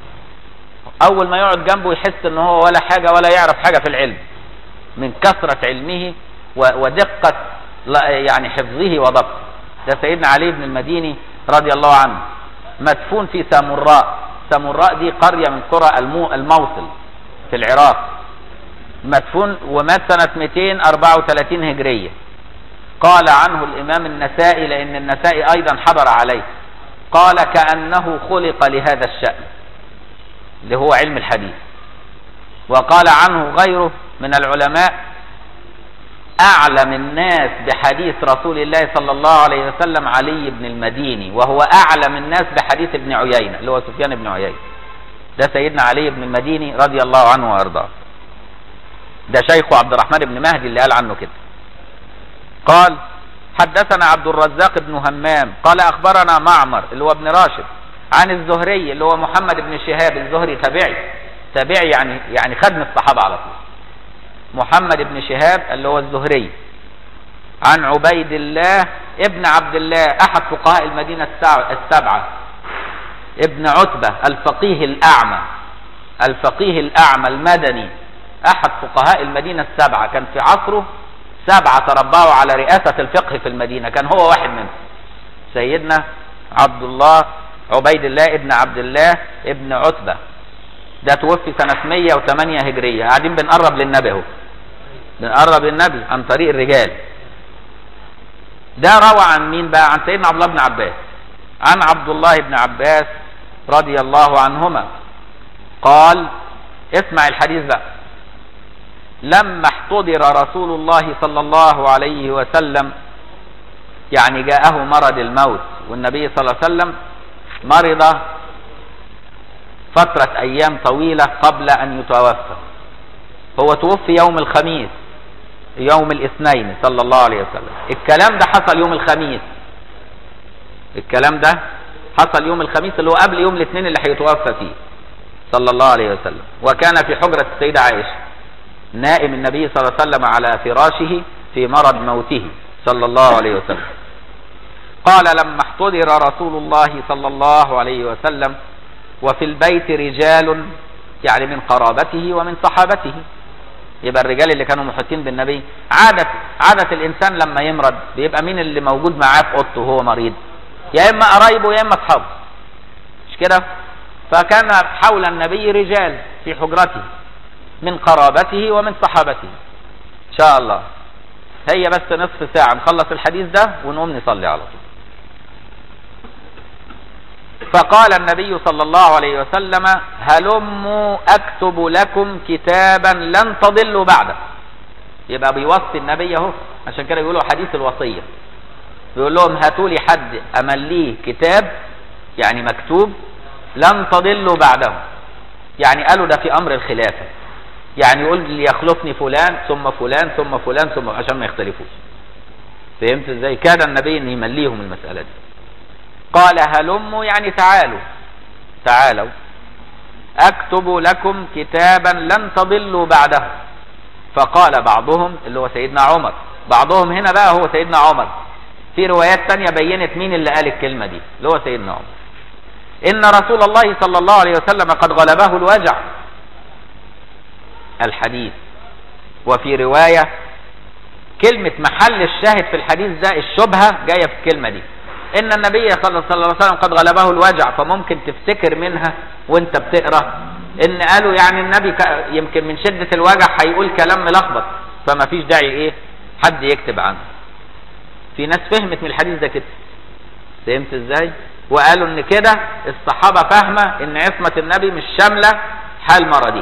أول ما يقعد جنبه يحس إن هو ولا حاجة ولا يعرف حاجة في العلم من كثرة علمه ودقة يعني حفظه وضبطه ده سيدنا علي بن المديني رضي الله عنه مدفون في سامراء سامراء دي قرية من قرى الموصل في العراق مدفون ومات سنة 234 هجرية قال عنه الإمام النسائي لأن النسائي أيضا حضر عليه قال كأنه خلق لهذا الشأن اللي هو علم الحديث وقال عنه غيره من العلماء أعلم الناس بحديث رسول الله صلى الله عليه وسلم علي بن المديني وهو أعلم الناس بحديث ابن عيينة اللي هو سفيان بن عيينة ده سيدنا علي بن المديني رضي الله عنه وأرضاه ده شيخه عبد الرحمن بن مهدي اللي قال عنه كده قال حدثنا عبد الرزاق بن همام قال أخبرنا معمر اللي هو ابن راشد عن الزهري اللي هو محمد بن شهاب الزهري تابعي تابعي يعني يعني خدم الصحابة على طول محمد بن شهاب اللي هو الزهري عن عبيد الله ابن عبد الله أحد فقهاء المدينة السبعة ابن عتبة الفقيه الأعمى الفقيه الأعمى المدني احد فقهاء المدينة السبعة كان في عصره سبعة تربعوا على رئاسة الفقه في المدينة كان هو واحد منهم سيدنا عبد الله عبيد الله ابن عبد الله ابن عتبة ده توفي سنة 108 هجرية قاعدين بنقرب للنبي اهو بنقرب للنبي عن طريق الرجال ده روى عن مين بقى عن سيدنا عبد الله بن عباس عن عبد الله بن عباس رضي الله عنهما قال اسمع الحديث بقى لما احتضر رسول الله صلى الله عليه وسلم يعني جاءه مرض الموت والنبي صلى الله عليه وسلم مرض فترة أيام طويلة قبل أن يتوفى هو توفي يوم الخميس يوم الاثنين صلى الله عليه وسلم الكلام ده حصل يوم الخميس الكلام ده حصل يوم الخميس اللي هو قبل يوم الاثنين اللي هيتوفى فيه صلى الله عليه وسلم وكان في حجرة السيدة عائشة نائم النبي صلى الله عليه وسلم على فراشه في مرض موته صلى الله عليه وسلم قال لما احتضر رسول الله صلى الله عليه وسلم وفي البيت رجال يعني من قرابته ومن صحابته يبقى الرجال اللي كانوا محيطين بالنبي عادة عادة الإنسان لما يمرض بيبقى مين اللي موجود معاه في أوضته وهو مريض يا إما قرايبه يا إما أصحابه مش كده فكان حول النبي رجال في حجرته من قرابته ومن صحابته إن شاء الله هي بس نصف ساعة نخلص الحديث ده ونقوم نصلي على طول فقال النبي صلى الله عليه وسلم هلموا اكتب لكم كتابا لن تضلوا بعده يبقى بيوصي النبي اهو عشان كده بيقولوا حديث الوصيه بيقول لهم هاتوا لي حد امليه كتاب يعني مكتوب لن تضلوا بعده يعني قالوا ده في امر الخلافه يعني يقول ليخلفني فلان ثم فلان ثم فلان ثم عشان ما يختلفوش فهمت ازاي كاد النبي ان يمليهم المساله دي قال هلموا يعني تعالوا تعالوا اكتب لكم كتابا لن تضلوا بعده فقال بعضهم اللي هو سيدنا عمر بعضهم هنا بقى هو سيدنا عمر في روايات تانية بينت مين اللي قال الكلمة دي اللي هو سيدنا عمر ان رسول الله صلى الله عليه وسلم قد غلبه الوجع الحديث وفي رواية كلمة محل الشاهد في الحديث ده الشبهة جاية في الكلمة دي ان النبي صلى الله عليه وسلم قد غلبه الوجع فممكن تفتكر منها وانت بتقرا ان قالوا يعني النبي يمكن من شدة الوجع هيقول كلام ملخبط فما فيش داعي ايه حد يكتب عنه في ناس فهمت من الحديث ده كده فهمت ازاي وقالوا ان كده الصحابة فاهمة ان عصمة النبي مش شاملة حال مرضي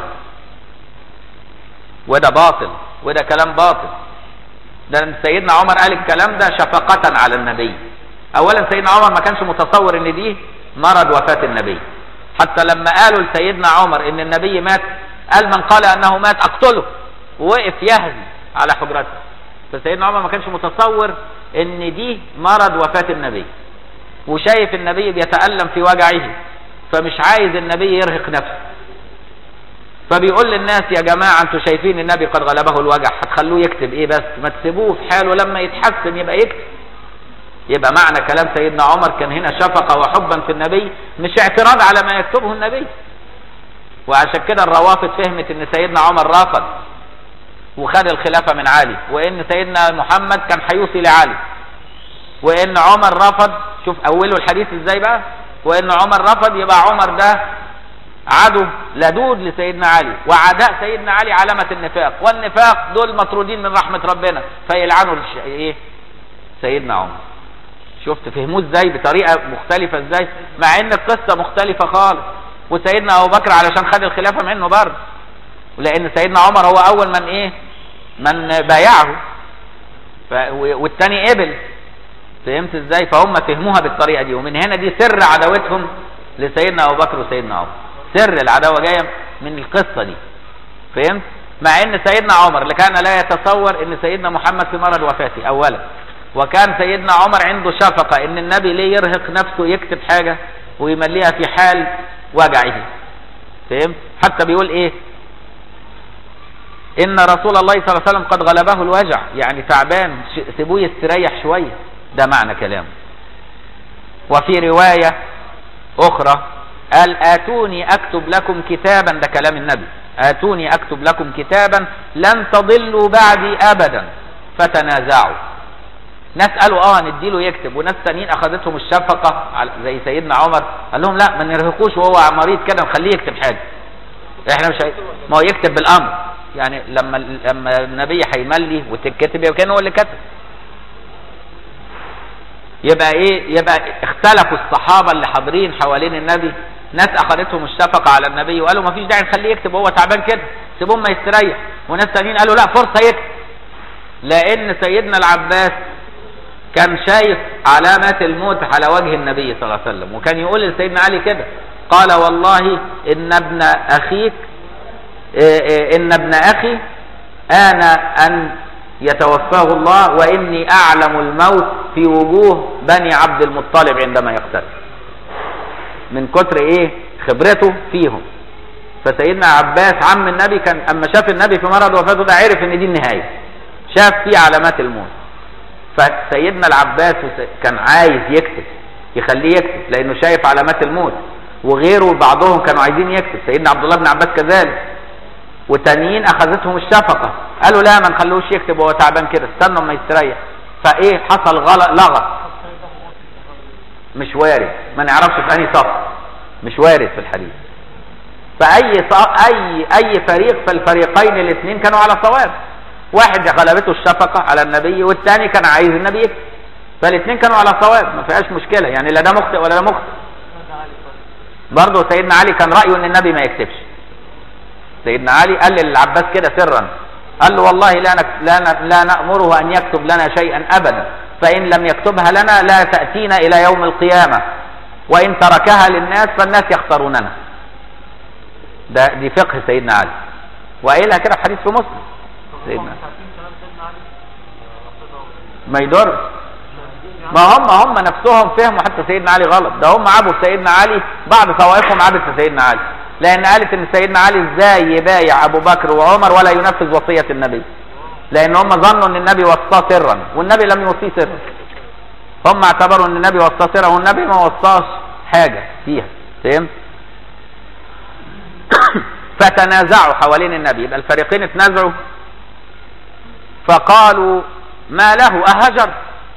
وده باطل وده كلام باطل ده سيدنا عمر قال الكلام ده شفقة على النبي اولا سيدنا عمر ما كانش متصور ان دي مرض وفاة النبي حتى لما قالوا لسيدنا عمر ان النبي مات قال من قال انه مات اقتله ووقف يهزي على حجرته فسيدنا عمر ما كانش متصور ان دي مرض وفاة النبي وشايف النبي بيتألم في وجعه فمش عايز النبي يرهق نفسه فبيقول للناس يا جماعة انتوا شايفين النبي قد غلبه الوجع هتخلوه يكتب ايه بس ما تسيبوه في حاله لما يتحسن يبقى يكتب يبقى معنى كلام سيدنا عمر كان هنا شفقة وحبا في النبي مش اعتراض على ما يكتبه النبي وعشان كده الروافض فهمت ان سيدنا عمر رافض وخد الخلافة من علي وان سيدنا محمد كان هيوصي لعلي وان عمر رفض شوف اوله الحديث ازاي بقى وان عمر رفض يبقى عمر ده عدو لدود لسيدنا علي وعداء سيدنا علي علامة النفاق والنفاق دول مطرودين من رحمة ربنا فيلعنوا ايه سيدنا عمر شفت فهموه ازاي بطريقة مختلفة ازاي مع ان القصة مختلفة خالص وسيدنا ابو بكر علشان خد الخلافة منه برضه لان سيدنا عمر هو اول من ايه من بايعه ف... والتاني قبل فهمت ازاي فهم فهموها بالطريقة دي ومن هنا دي سر عداوتهم لسيدنا ابو بكر وسيدنا عمر سر العداوة جاية من القصة دي فهمت مع ان سيدنا عمر اللي كان لا يتصور ان سيدنا محمد في مرض وفاته اولا وكان سيدنا عمر عنده شفقة ان النبي ليه يرهق نفسه يكتب حاجة ويمليها في حال وجعه فهمت حتى بيقول ايه ان رسول الله صلى الله عليه وسلم قد غلبه الوجع يعني تعبان سيبوه يستريح شوية ده معنى كلامه وفي رواية اخرى قال اتوني اكتب لكم كتابا ده كلام النبي آتوني أكتب لكم كتابا لن تضلوا بعدي أبدا فتنازعوا ناس قالوا اه نديله يكتب وناس تانيين اخذتهم الشفقه زي سيدنا عمر قال لهم لا ما نرهقوش وهو مريض كده نخليه يكتب حاجه احنا مش ما هو يكتب بالامر يعني لما لما النبي هيملي وتتكتب يبقى كان هو اللي كتب يبقى ايه يبقى اختلفوا الصحابه اللي حاضرين حوالين النبي ناس اخذتهم الشفقه على النبي وقالوا ما فيش داعي نخليه يكتب وهو تعبان كده سيبوه ما يستريح وناس تانيين قالوا لا فرصه يكتب لان سيدنا العباس كان شايف علامات الموت على وجه النبي صلى الله عليه وسلم وكان يقول لسيدنا علي كده قال والله ان ابن اخيك ان ابن اخي آن ان يتوفاه الله واني اعلم الموت في وجوه بني عبد المطلب عندما يقتل من كتر ايه خبرته فيهم فسيدنا عباس عم النبي كان اما شاف النبي في مرض وفاته ده عرف ان دي النهايه شاف فيه علامات الموت فسيدنا العباس كان عايز يكتب يخليه يكتب لانه شايف علامات الموت وغيره بعضهم كانوا عايزين يكتب سيدنا عبد الله بن عباس كذلك وتانيين اخذتهم الشفقه قالوا لا ما نخلوش يكتب وهو تعبان كده استنوا اما يستريح فايه حصل غلط لغط مش وارد ما نعرفش في انهي صف مش وارد في الحديث فاي اي اي فريق في الفريقين الاثنين كانوا على صواب واحد غلبته الشفقه على النبي والثاني كان عايز النبي يكتب فالاثنين كانوا على صواب ما فيهاش مشكله يعني لا ده مخطئ ولا ده مخطئ برضه سيدنا علي كان رايه ان النبي ما يكتبش سيدنا علي قال للعباس كده سرا قال له والله لا لا لا نامره ان يكتب لنا شيئا ابدا فان لم يكتبها لنا لا تاتينا الى يوم القيامه وان تركها للناس فالناس يختاروننا ده دي فقه سيدنا علي وقايلها كده في حديث في مسلم سيدنا ما يضرش ما هم هم نفسهم فهموا حتى سيدنا علي غلط ده هم عابوا سيدنا علي بعض طوائفهم عابت في سيدنا علي لان قالت ان سيدنا علي ازاي يبايع ابو بكر وعمر ولا ينفذ وصيه النبي لان هم ظنوا ان النبي وصاه سرا والنبي لم يوصيه سرا هم اعتبروا ان النبي وصاه سرا والنبي ما وصاش حاجه فيها فهمت فتنازعوا حوالين النبي يبقى الفريقين اتنازعوا فقالوا ما له اهجر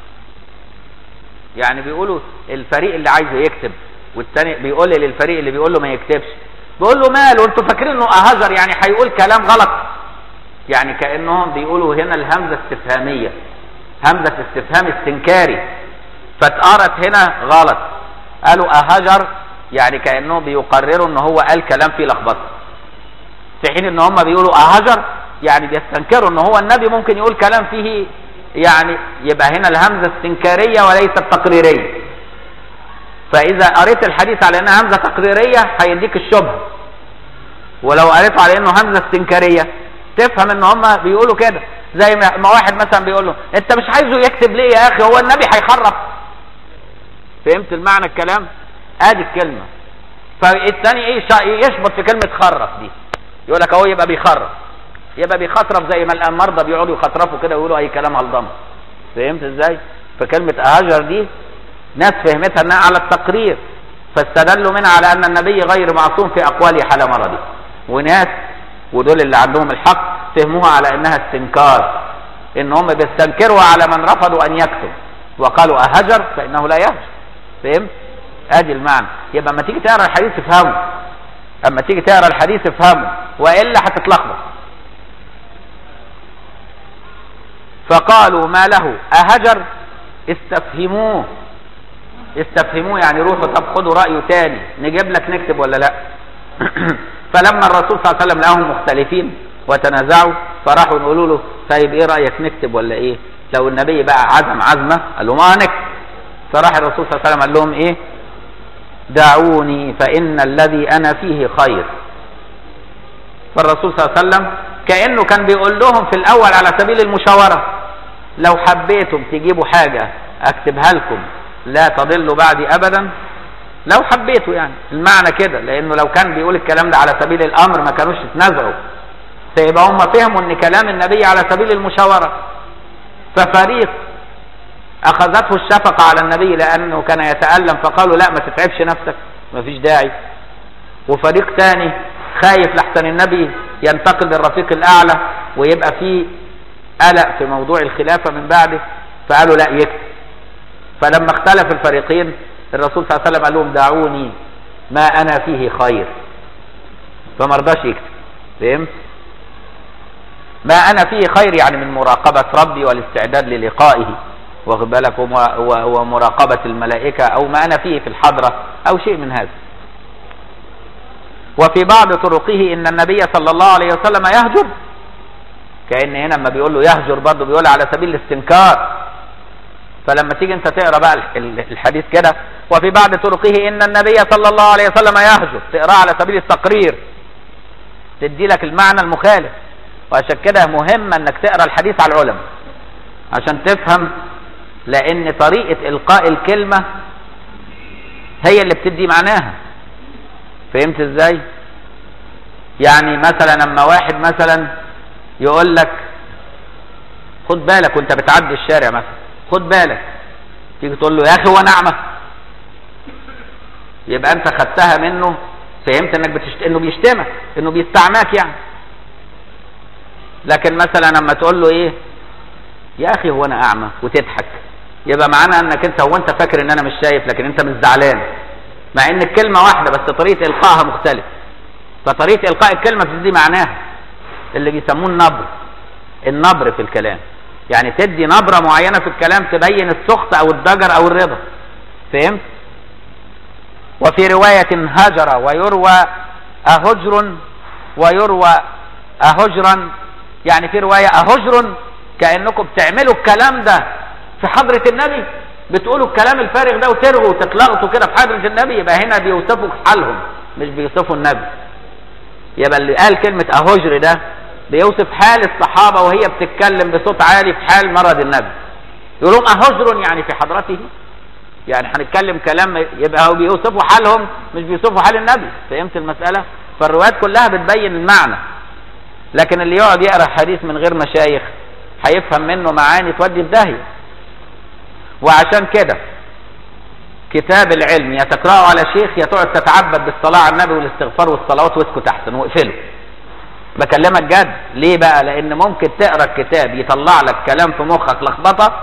يعني بيقولوا الفريق اللي عايزه يكتب والتاني بيقول للفريق اللي بيقول له ما يكتبش بيقول له ماله انتوا فاكرين انه اهجر يعني هيقول كلام غلط يعني كانهم بيقولوا هنا الهمزه استفهاميه همزه استفهام استنكاري فاتقرت هنا غلط قالوا اهجر يعني كانهم بيقرروا ان هو قال كلام فيه لخبطه في حين ان هم بيقولوا اهجر يعني بيستنكروا ان هو النبي ممكن يقول كلام فيه يعني يبقى هنا الهمزه استنكاريه وليست تقريريه فاذا قريت الحديث على انها همزه تقريريه هيديك الشبهه ولو قريته على انه همزه استنكاريه تفهم ان هم بيقولوا كده زي ما واحد مثلا بيقول له انت مش عايزه يكتب ليه يا اخي هو النبي هيخرف فهمت المعنى الكلام ادي الكلمه فالثاني ايه يشبط في كلمه خرف دي يقول لك اهو يبقى بيخرف يبقى بيخطرف زي ما المرضى بيقعدوا يخطرفوا كده ويقولوا اي كلام هلضمه فهمت ازاي فكلمه اهجر دي ناس فهمتها انها على التقرير فاستدلوا منها على ان النبي غير معصوم في اقواله حال مرضه وناس ودول اللي عندهم الحق فهموها على انها استنكار ان هم بيستنكروا على من رفضوا ان يكتب وقالوا اهجر فانه لا يهجر فهمت ادي المعنى يبقى اما تيجي تقرا الحديث افهمه اما تيجي تقرا الحديث افهمه والا هتتلخبط فقالوا ما له أهجر استفهموه استفهموه يعني روحوا طب خدوا رأيه تاني نجيب لك نكتب ولا لا فلما الرسول صلى الله عليه وسلم لقاهم مختلفين وتنازعوا فراحوا يقولوا له طيب ايه رأيك نكتب ولا ايه لو النبي بقى عزم عزمة قال لهم اه نكتب فراح الرسول صلى الله عليه وسلم قال لهم ايه دعوني فإن الذي أنا فيه خير فالرسول صلى الله عليه وسلم كأنه كان بيقول لهم في الأول على سبيل المشاورة لو حبيتم تجيبوا حاجة أكتبها لكم لا تضلوا بعدي أبدا لو حبيتوا يعني المعنى كده لأنه لو كان بيقول الكلام ده على سبيل الأمر ما كانوش يتنازعوا فيبقى هم فهموا أن كلام النبي على سبيل المشاورة ففريق أخذته الشفقة على النبي لأنه كان يتألم فقالوا لا ما تتعبش نفسك ما فيش داعي وفريق ثاني خايف لحسن النبي ينتقل للرفيق الاعلى ويبقى فيه قلق في موضوع الخلافه من بعده فقالوا لا يكتب فلما اختلف الفريقين الرسول صلى الله عليه وسلم قال لهم دعوني ما انا فيه خير فما رضاش يكتب فهمت ما انا فيه خير يعني من مراقبه ربي والاستعداد للقائه واخد بالك وم- و- ومراقبه الملائكه او ما انا فيه في الحضره او شيء من هذا وفي بعض طرقه ان النبي صلى الله عليه وسلم يهجر كان هنا لما بيقول له يهجر برضه بيقول على سبيل الاستنكار فلما تيجي انت تقرا بقى الح- ال- الحديث كده وفي بعض طرقه ان النبي صلى الله عليه وسلم يهجر تقراه على سبيل التقرير تدي لك المعنى المخالف وعشان كده مهم انك تقرا الحديث على العلماء عشان تفهم لان طريقه القاء الكلمه هي اللي بتدي معناها فهمت ازاي يعني مثلا لما واحد مثلا يقول لك خد بالك وانت بتعدي الشارع مثلا خد بالك تيجي تقول له يا اخي هو نعمه يبقى انت خدتها منه فهمت انك بتشت... انه بيشتمك انه بيستعماك يعني لكن مثلا لما تقول له ايه يا اخي هو انا اعمى وتضحك يبقى معنى انك انت هو انت فاكر ان انا مش شايف لكن انت مش زعلان مع ان الكلمه واحده بس طريقه القائها مختلف فطريقه القاء الكلمه بتدي معناها اللي بيسموه النبر النبر في الكلام يعني تدي نبره معينه في الكلام تبين السخط او الضجر او الرضا فهمت وفي روايه هجر ويروى أهجر ويروى أهجرا يعني في رواية أهجر كأنكم بتعملوا الكلام ده في حضرة النبي بتقولوا الكلام الفارغ ده وترغوا وتتلغطوا كده في حضرة النبي يبقى هنا بيوصفوا حالهم مش بيوصفوا النبي يبقى اللي قال كلمة أهجر ده بيوصف حال الصحابة وهي بتتكلم بصوت عالي في حال مرض النبي يقول لهم أهجر يعني في حضرته يعني هنتكلم كلام يبقى هو بيوصفوا حالهم مش بيوصفوا حال النبي فهمت المسألة فالروايات كلها بتبين المعنى لكن اللي يقعد يقرا حديث من غير مشايخ هيفهم منه معاني تودي في داهيه وعشان كده كتاب العلم يا تقراه على شيخ يا تقعد تتعبد بالصلاه على النبي والاستغفار والصلوات واسكت احسن واقفله بكلمك جد ليه بقى لان ممكن تقرا الكتاب يطلع لك كلام في مخك لخبطه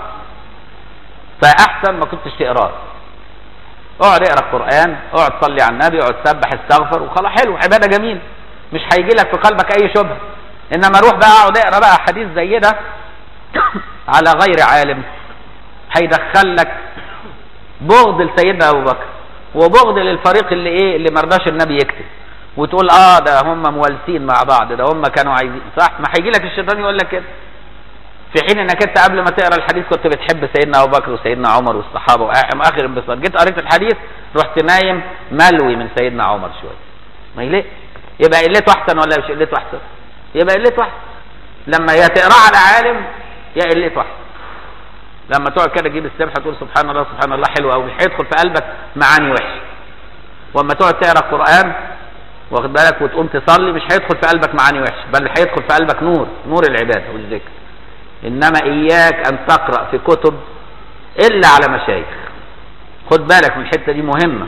فاحسن ما كنتش تقراه اقعد اقرا القران اقعد صلي على النبي اقعد سبح استغفر وخلاص حلو عباده جميل مش هيجي لك في قلبك اي شبهه انما روح بقى اقعد اقرا بقى حديث زي ده على غير عالم هيدخل لك بغض لسيدنا ابو بكر وبغض للفريق اللي ايه اللي مرضاش النبي يكتب وتقول اه ده هم موالسين مع بعض ده هم كانوا عايزين صح ما هيجي لك الشيطان يقول لك كده في حين انك انت قبل ما تقرا الحديث كنت بتحب سيدنا ابو بكر وسيدنا عمر والصحابه واخر انبساط جيت قريت الحديث رحت نايم ملوي من سيدنا عمر شويه ما يليق يبقى قلته احسن ولا مش قلته احسن يبقى قلته احسن لما يا تقراه على عالم يا قلته احسن لما تقعد كده تجيب السبحه تقول سبحان الله سبحان الله حلو قوي مش هيدخل في قلبك معاني وحشه واما تقعد تقرا القران واخد بالك وتقوم تصلي مش هيدخل في قلبك معاني وحشه بل هيدخل في قلبك نور نور العباده والذكر انما اياك ان تقرا في كتب الا على مشايخ خد بالك من الحته دي مهمه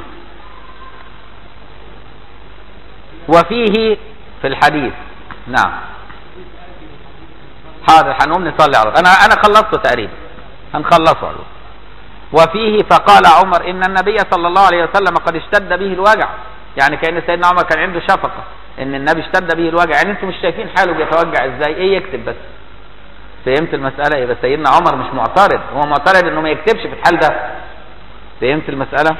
وفيه في الحديث نعم حاضر هنقوم نصلي على انا انا خلصته تقريبا هنخلصه على وفيه فقال عمر ان النبي صلى الله عليه وسلم قد اشتد به الوجع يعني كان سيدنا عمر كان عنده شفقه ان النبي اشتد به الوجع يعني انتم مش شايفين حاله بيتوجع ازاي ايه يكتب بس فهمت المساله يبقى سيدنا عمر مش معترض هو معترض انه ما يكتبش في الحال ده فهمت المساله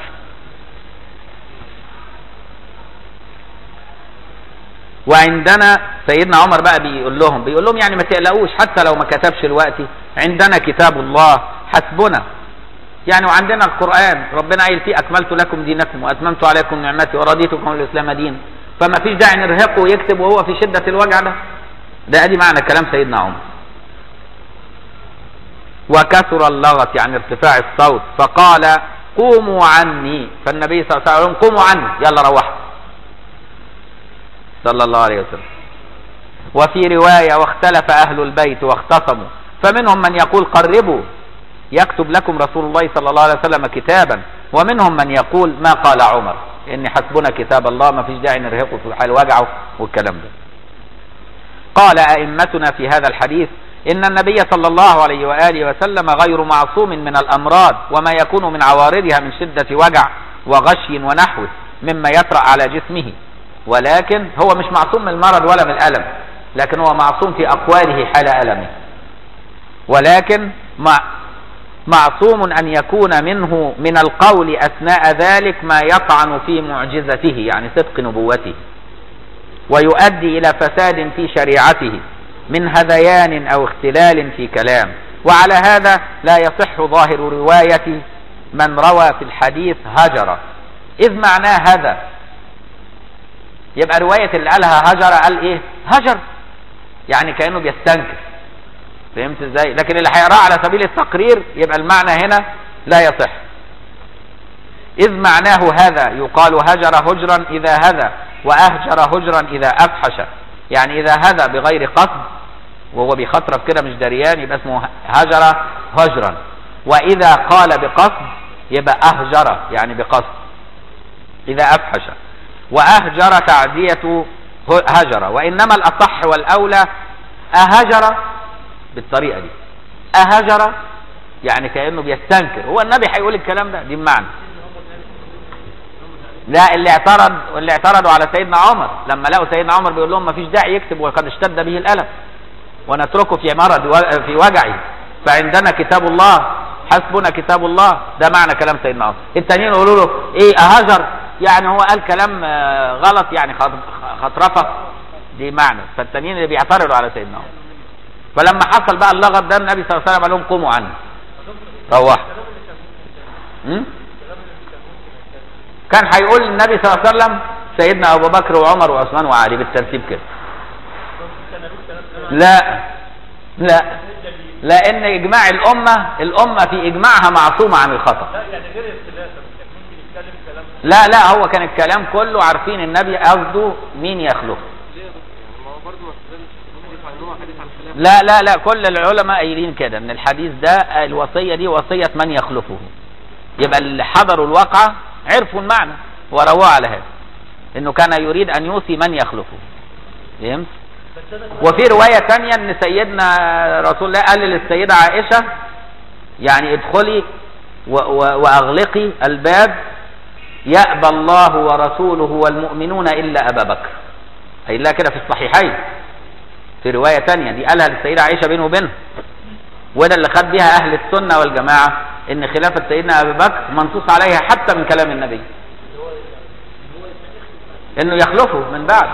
وعندنا سيدنا عمر بقى بيقول لهم بيقول لهم يعني ما تقلقوش حتى لو ما كتبش الوقت عندنا كتاب الله حسبنا يعني وعندنا القرآن ربنا قايل فيه أكملت لكم دينكم وأتممت عليكم نعمتي ورضيت لكم الإسلام دين فما فيش داعي نرهقه ويكتب وهو في شدة الوجع ده ده ادي معنى كلام سيدنا عمر وكثر اللغط يعني ارتفاع الصوت فقال قوموا عني فالنبي صلى الله عليه وسلم قوموا عني يلا روحوا صلى الله عليه وسلم وفي رواية واختلف أهل البيت واختصموا فمنهم من يقول قربوا يكتب لكم رسول الله صلى الله عليه وسلم كتابا ومنهم من يقول ما قال عمر إن حسبنا كتاب الله ما فيش داعي نرهقه في حال وجعه والكلام ده قال أئمتنا في هذا الحديث إن النبي صلى الله عليه وآله وسلم غير معصوم من الأمراض وما يكون من عوارضها من شدة وجع وغشي ونحوه مما يطرأ على جسمه ولكن هو مش معصوم من المرض ولا من الألم لكن هو معصوم في أقواله حال ألمه ولكن مع معصوم أن يكون منه من القول أثناء ذلك ما يطعن في معجزته يعني صدق نبوته ويؤدي إلى فساد في شريعته من هذيان أو اختلال في كلام وعلى هذا لا يصح ظاهر رواية من روى في الحديث هجر إذ معناه هذا يبقى رواية اللي قالها هجر قال إيه هجر يعني كأنه بيستنكر فهمت ازاي لكن اللي هيقراه على سبيل التقرير يبقى المعنى هنا لا يصح إذ معناه هذا يقال هجر هجرا إذا هذا وأهجر هجرا إذا أفحش يعني إذا هذا بغير قصد وهو بيخطرف كده مش دريان يبقى اسمه هجر هجرا وإذا قال بقصد يبقى أهجر يعني بقصد إذا أفحش وأهجر تعدية هجر وإنما الأصح والأولى أهجر بالطريقة دي أهجر يعني كأنه بيستنكر هو النبي هيقول الكلام ده دي المعنى لا اللي اعترض واللي اعترضوا على سيدنا عمر لما لقوا سيدنا عمر بيقول لهم ما فيش داعي يكتب وقد اشتد به الألم ونتركه في مرض في وجعه فعندنا كتاب الله حسبنا كتاب الله ده معنى كلام سيدنا عمر التانيين يقولوا له ايه اهجر يعني هو قال كلام غلط يعني خطرفه دي معنى فالتانيين اللي بيعترضوا على سيدنا عمر فلما حصل بقى اللغط ده النبي صلى الله عليه وسلم قال لهم قوموا عنه روحوا كان هيقول النبي صلى الله عليه وسلم سيدنا ابو بكر وعمر وعثمان وعلي بالترتيب كده لا لا لان اجماع الامه الامه في اجماعها معصومه عن الخطا لا لا هو كان الكلام كله عارفين النبي قصده مين يخلفه لا لا لا كل العلماء قايلين كده ان الحديث ده الوصيه دي وصيه من يخلفه يبقى اللي حضروا الواقعه عرفوا المعنى ورواه على هذا انه كان يريد ان يوصي من يخلفه فهمت وفي روايه ثانيه ان سيدنا رسول الله قال للسيده عائشه يعني ادخلي واغلقي الباب يأبى الله ورسوله والمؤمنون الا ابا بكر قايل لها كده في الصحيحين في رواية تانية دي قالها للسيدة عائشة بينه وبينها وده اللي خد بيها أهل السنة والجماعة إن خلافة سيدنا أبي بكر منصوص عليها حتى من كلام النبي إنه يخلفه من بعد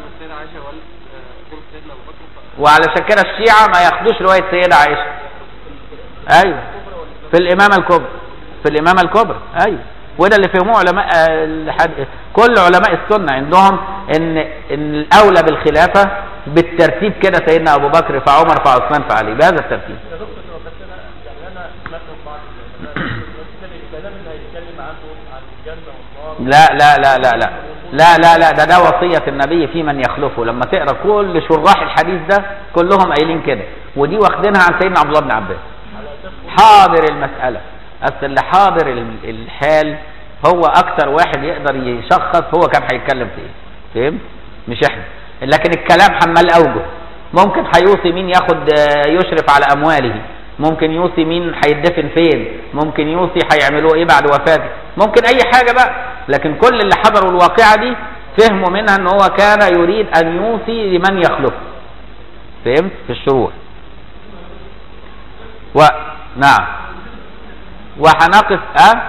وعلشان كده الشيعة ما ياخدوش رواية سيدة عائشة أيوه في الإمامة الكبرى في الإمامة الكبرى أيوه وده اللي فهموه علماء كل علماء السنة عندهم ان ان الاولى بالخلافة بالترتيب كده سيدنا ابو بكر فعمر فعثمان فعلي بهذا الترتيب لا لا لا لا لا لا لا لا ده ده وصية النبي في من يخلفه لما تقرا كل شراح الحديث ده كلهم قايلين كده ودي واخدينها عن سيدنا عبد الله بن عباس حاضر المسألة اصل اللي حاضر الحال هو اكتر واحد يقدر يشخص هو كان هيتكلم في ايه فهمت مش احنا لكن الكلام حمال اوجه ممكن هيوصي مين ياخد يشرف على امواله ممكن يوصي مين هيدفن فين ممكن يوصي هيعملوه ايه بعد وفاته ممكن اي حاجه بقى لكن كل اللي حضروا الواقعه دي فهموا منها ان هو كان يريد ان يوصي لمن يخلفه فهمت في الشروع و نعم وهنقف أه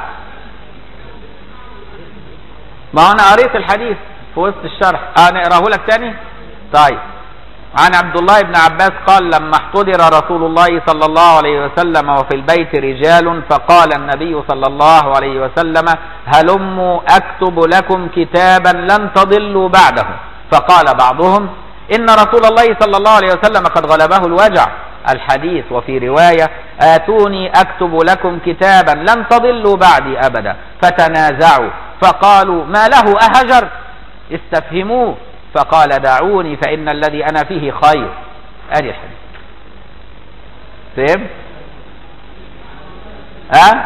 ما انا قريت الحديث في وسط الشرح اه نقراه لك تاني طيب عن عبد الله بن عباس قال لما احتضر رسول الله صلى الله عليه وسلم وفي البيت رجال فقال النبي صلى الله عليه وسلم هلموا اكتب لكم كتابا لن تضلوا بعده فقال بعضهم ان رسول الله صلى الله عليه وسلم قد غلبه الوجع الحديث وفي رواية آتوني أكتب لكم كتابا لن تضلوا بعدي أبدا فتنازعوا فقالوا ما له أهجر استفهموه فقال دعوني فإن الذي أنا فيه خير أدي الحديث فهم ها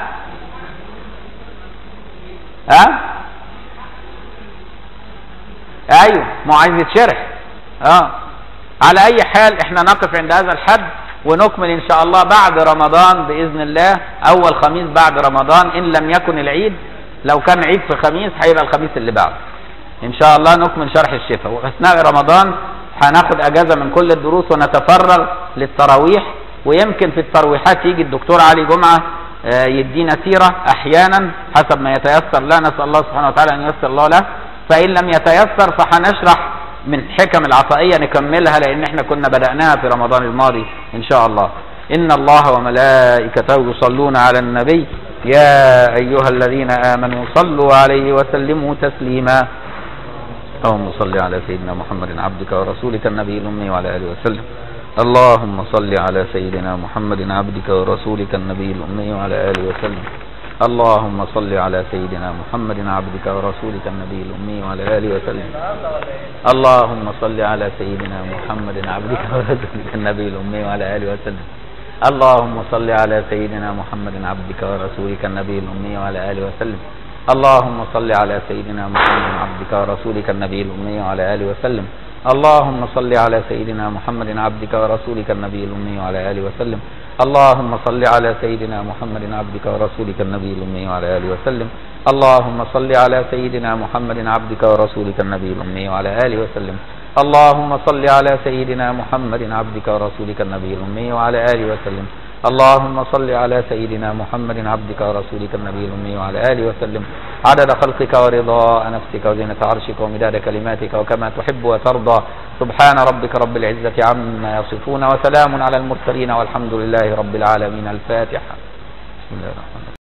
ها ايوه ما عايز يتشرح اه على اي حال احنا نقف عند هذا الحد ونكمل ان شاء الله بعد رمضان باذن الله اول خميس بعد رمضان ان لم يكن العيد لو كان عيد في خميس هيبقى الخميس اللي بعده ان شاء الله نكمل شرح الشفاء واثناء رمضان هناخد اجازه من كل الدروس ونتفرغ للتراويح ويمكن في الترويحات يجي الدكتور علي جمعه آه، يدينا سيره احيانا حسب ما يتيسر له نسال الله سبحانه وتعالى ان ييسر الله له فان لم يتيسر فهنشرح من حكم العطائيه نكملها لان احنا كنا بداناها في رمضان الماضي ان شاء الله ان الله وملائكته يصلون على النبي يا ايها الذين امنوا صلوا عليه وسلموا تسليما اللهم صل على سيدنا محمد عبدك ورسولك النبي الأمي وعلى آله وسلم اللهم صل على سيدنا محمد عبدك ورسولك النبي الأمي وعلى آله وسلم اللهم صل على سيدنا محمد عبدك ورسولك النبي الأمي وعلى آله وسلم اللهم صل على سيدنا محمد عبدك ورسولك النبي الأمي وعلى آله وسلم اللهم صل على سيدنا محمد عبدك ورسولك النبي الأمي وعلى آله وسلم اللهم صل على سيدنا محمد عبدك ورسولك النبي الأمي وعلى آله وسلم اللهم صل على سيدنا محمد عبدك ورسولك النبي الأمي وعلى آله وسلم اللهم صل على سيدنا محمد عبدك ورسولك النبي الأمي وعلى آله وسلم اللهم صل على سيدنا محمد عبدك ورسولك النبي الأمي وعلى آله وسلم اللهم صل على سيدنا محمد عبدك ورسولك النبي الأمي وعلى آله وسلم اللهم صل على سيدنا محمد عبدك ورسولك النبي الأمي وعلى آله وسلم عدد خلقك ورضاء نفسك وزينة عرشك ومداد كلماتك وكما تحب وترضى سبحان ربك رب العزة عما يصفون وسلام على المرسلين والحمد لله رب العالمين الفاتحة بسم الله الرحمن الرحيم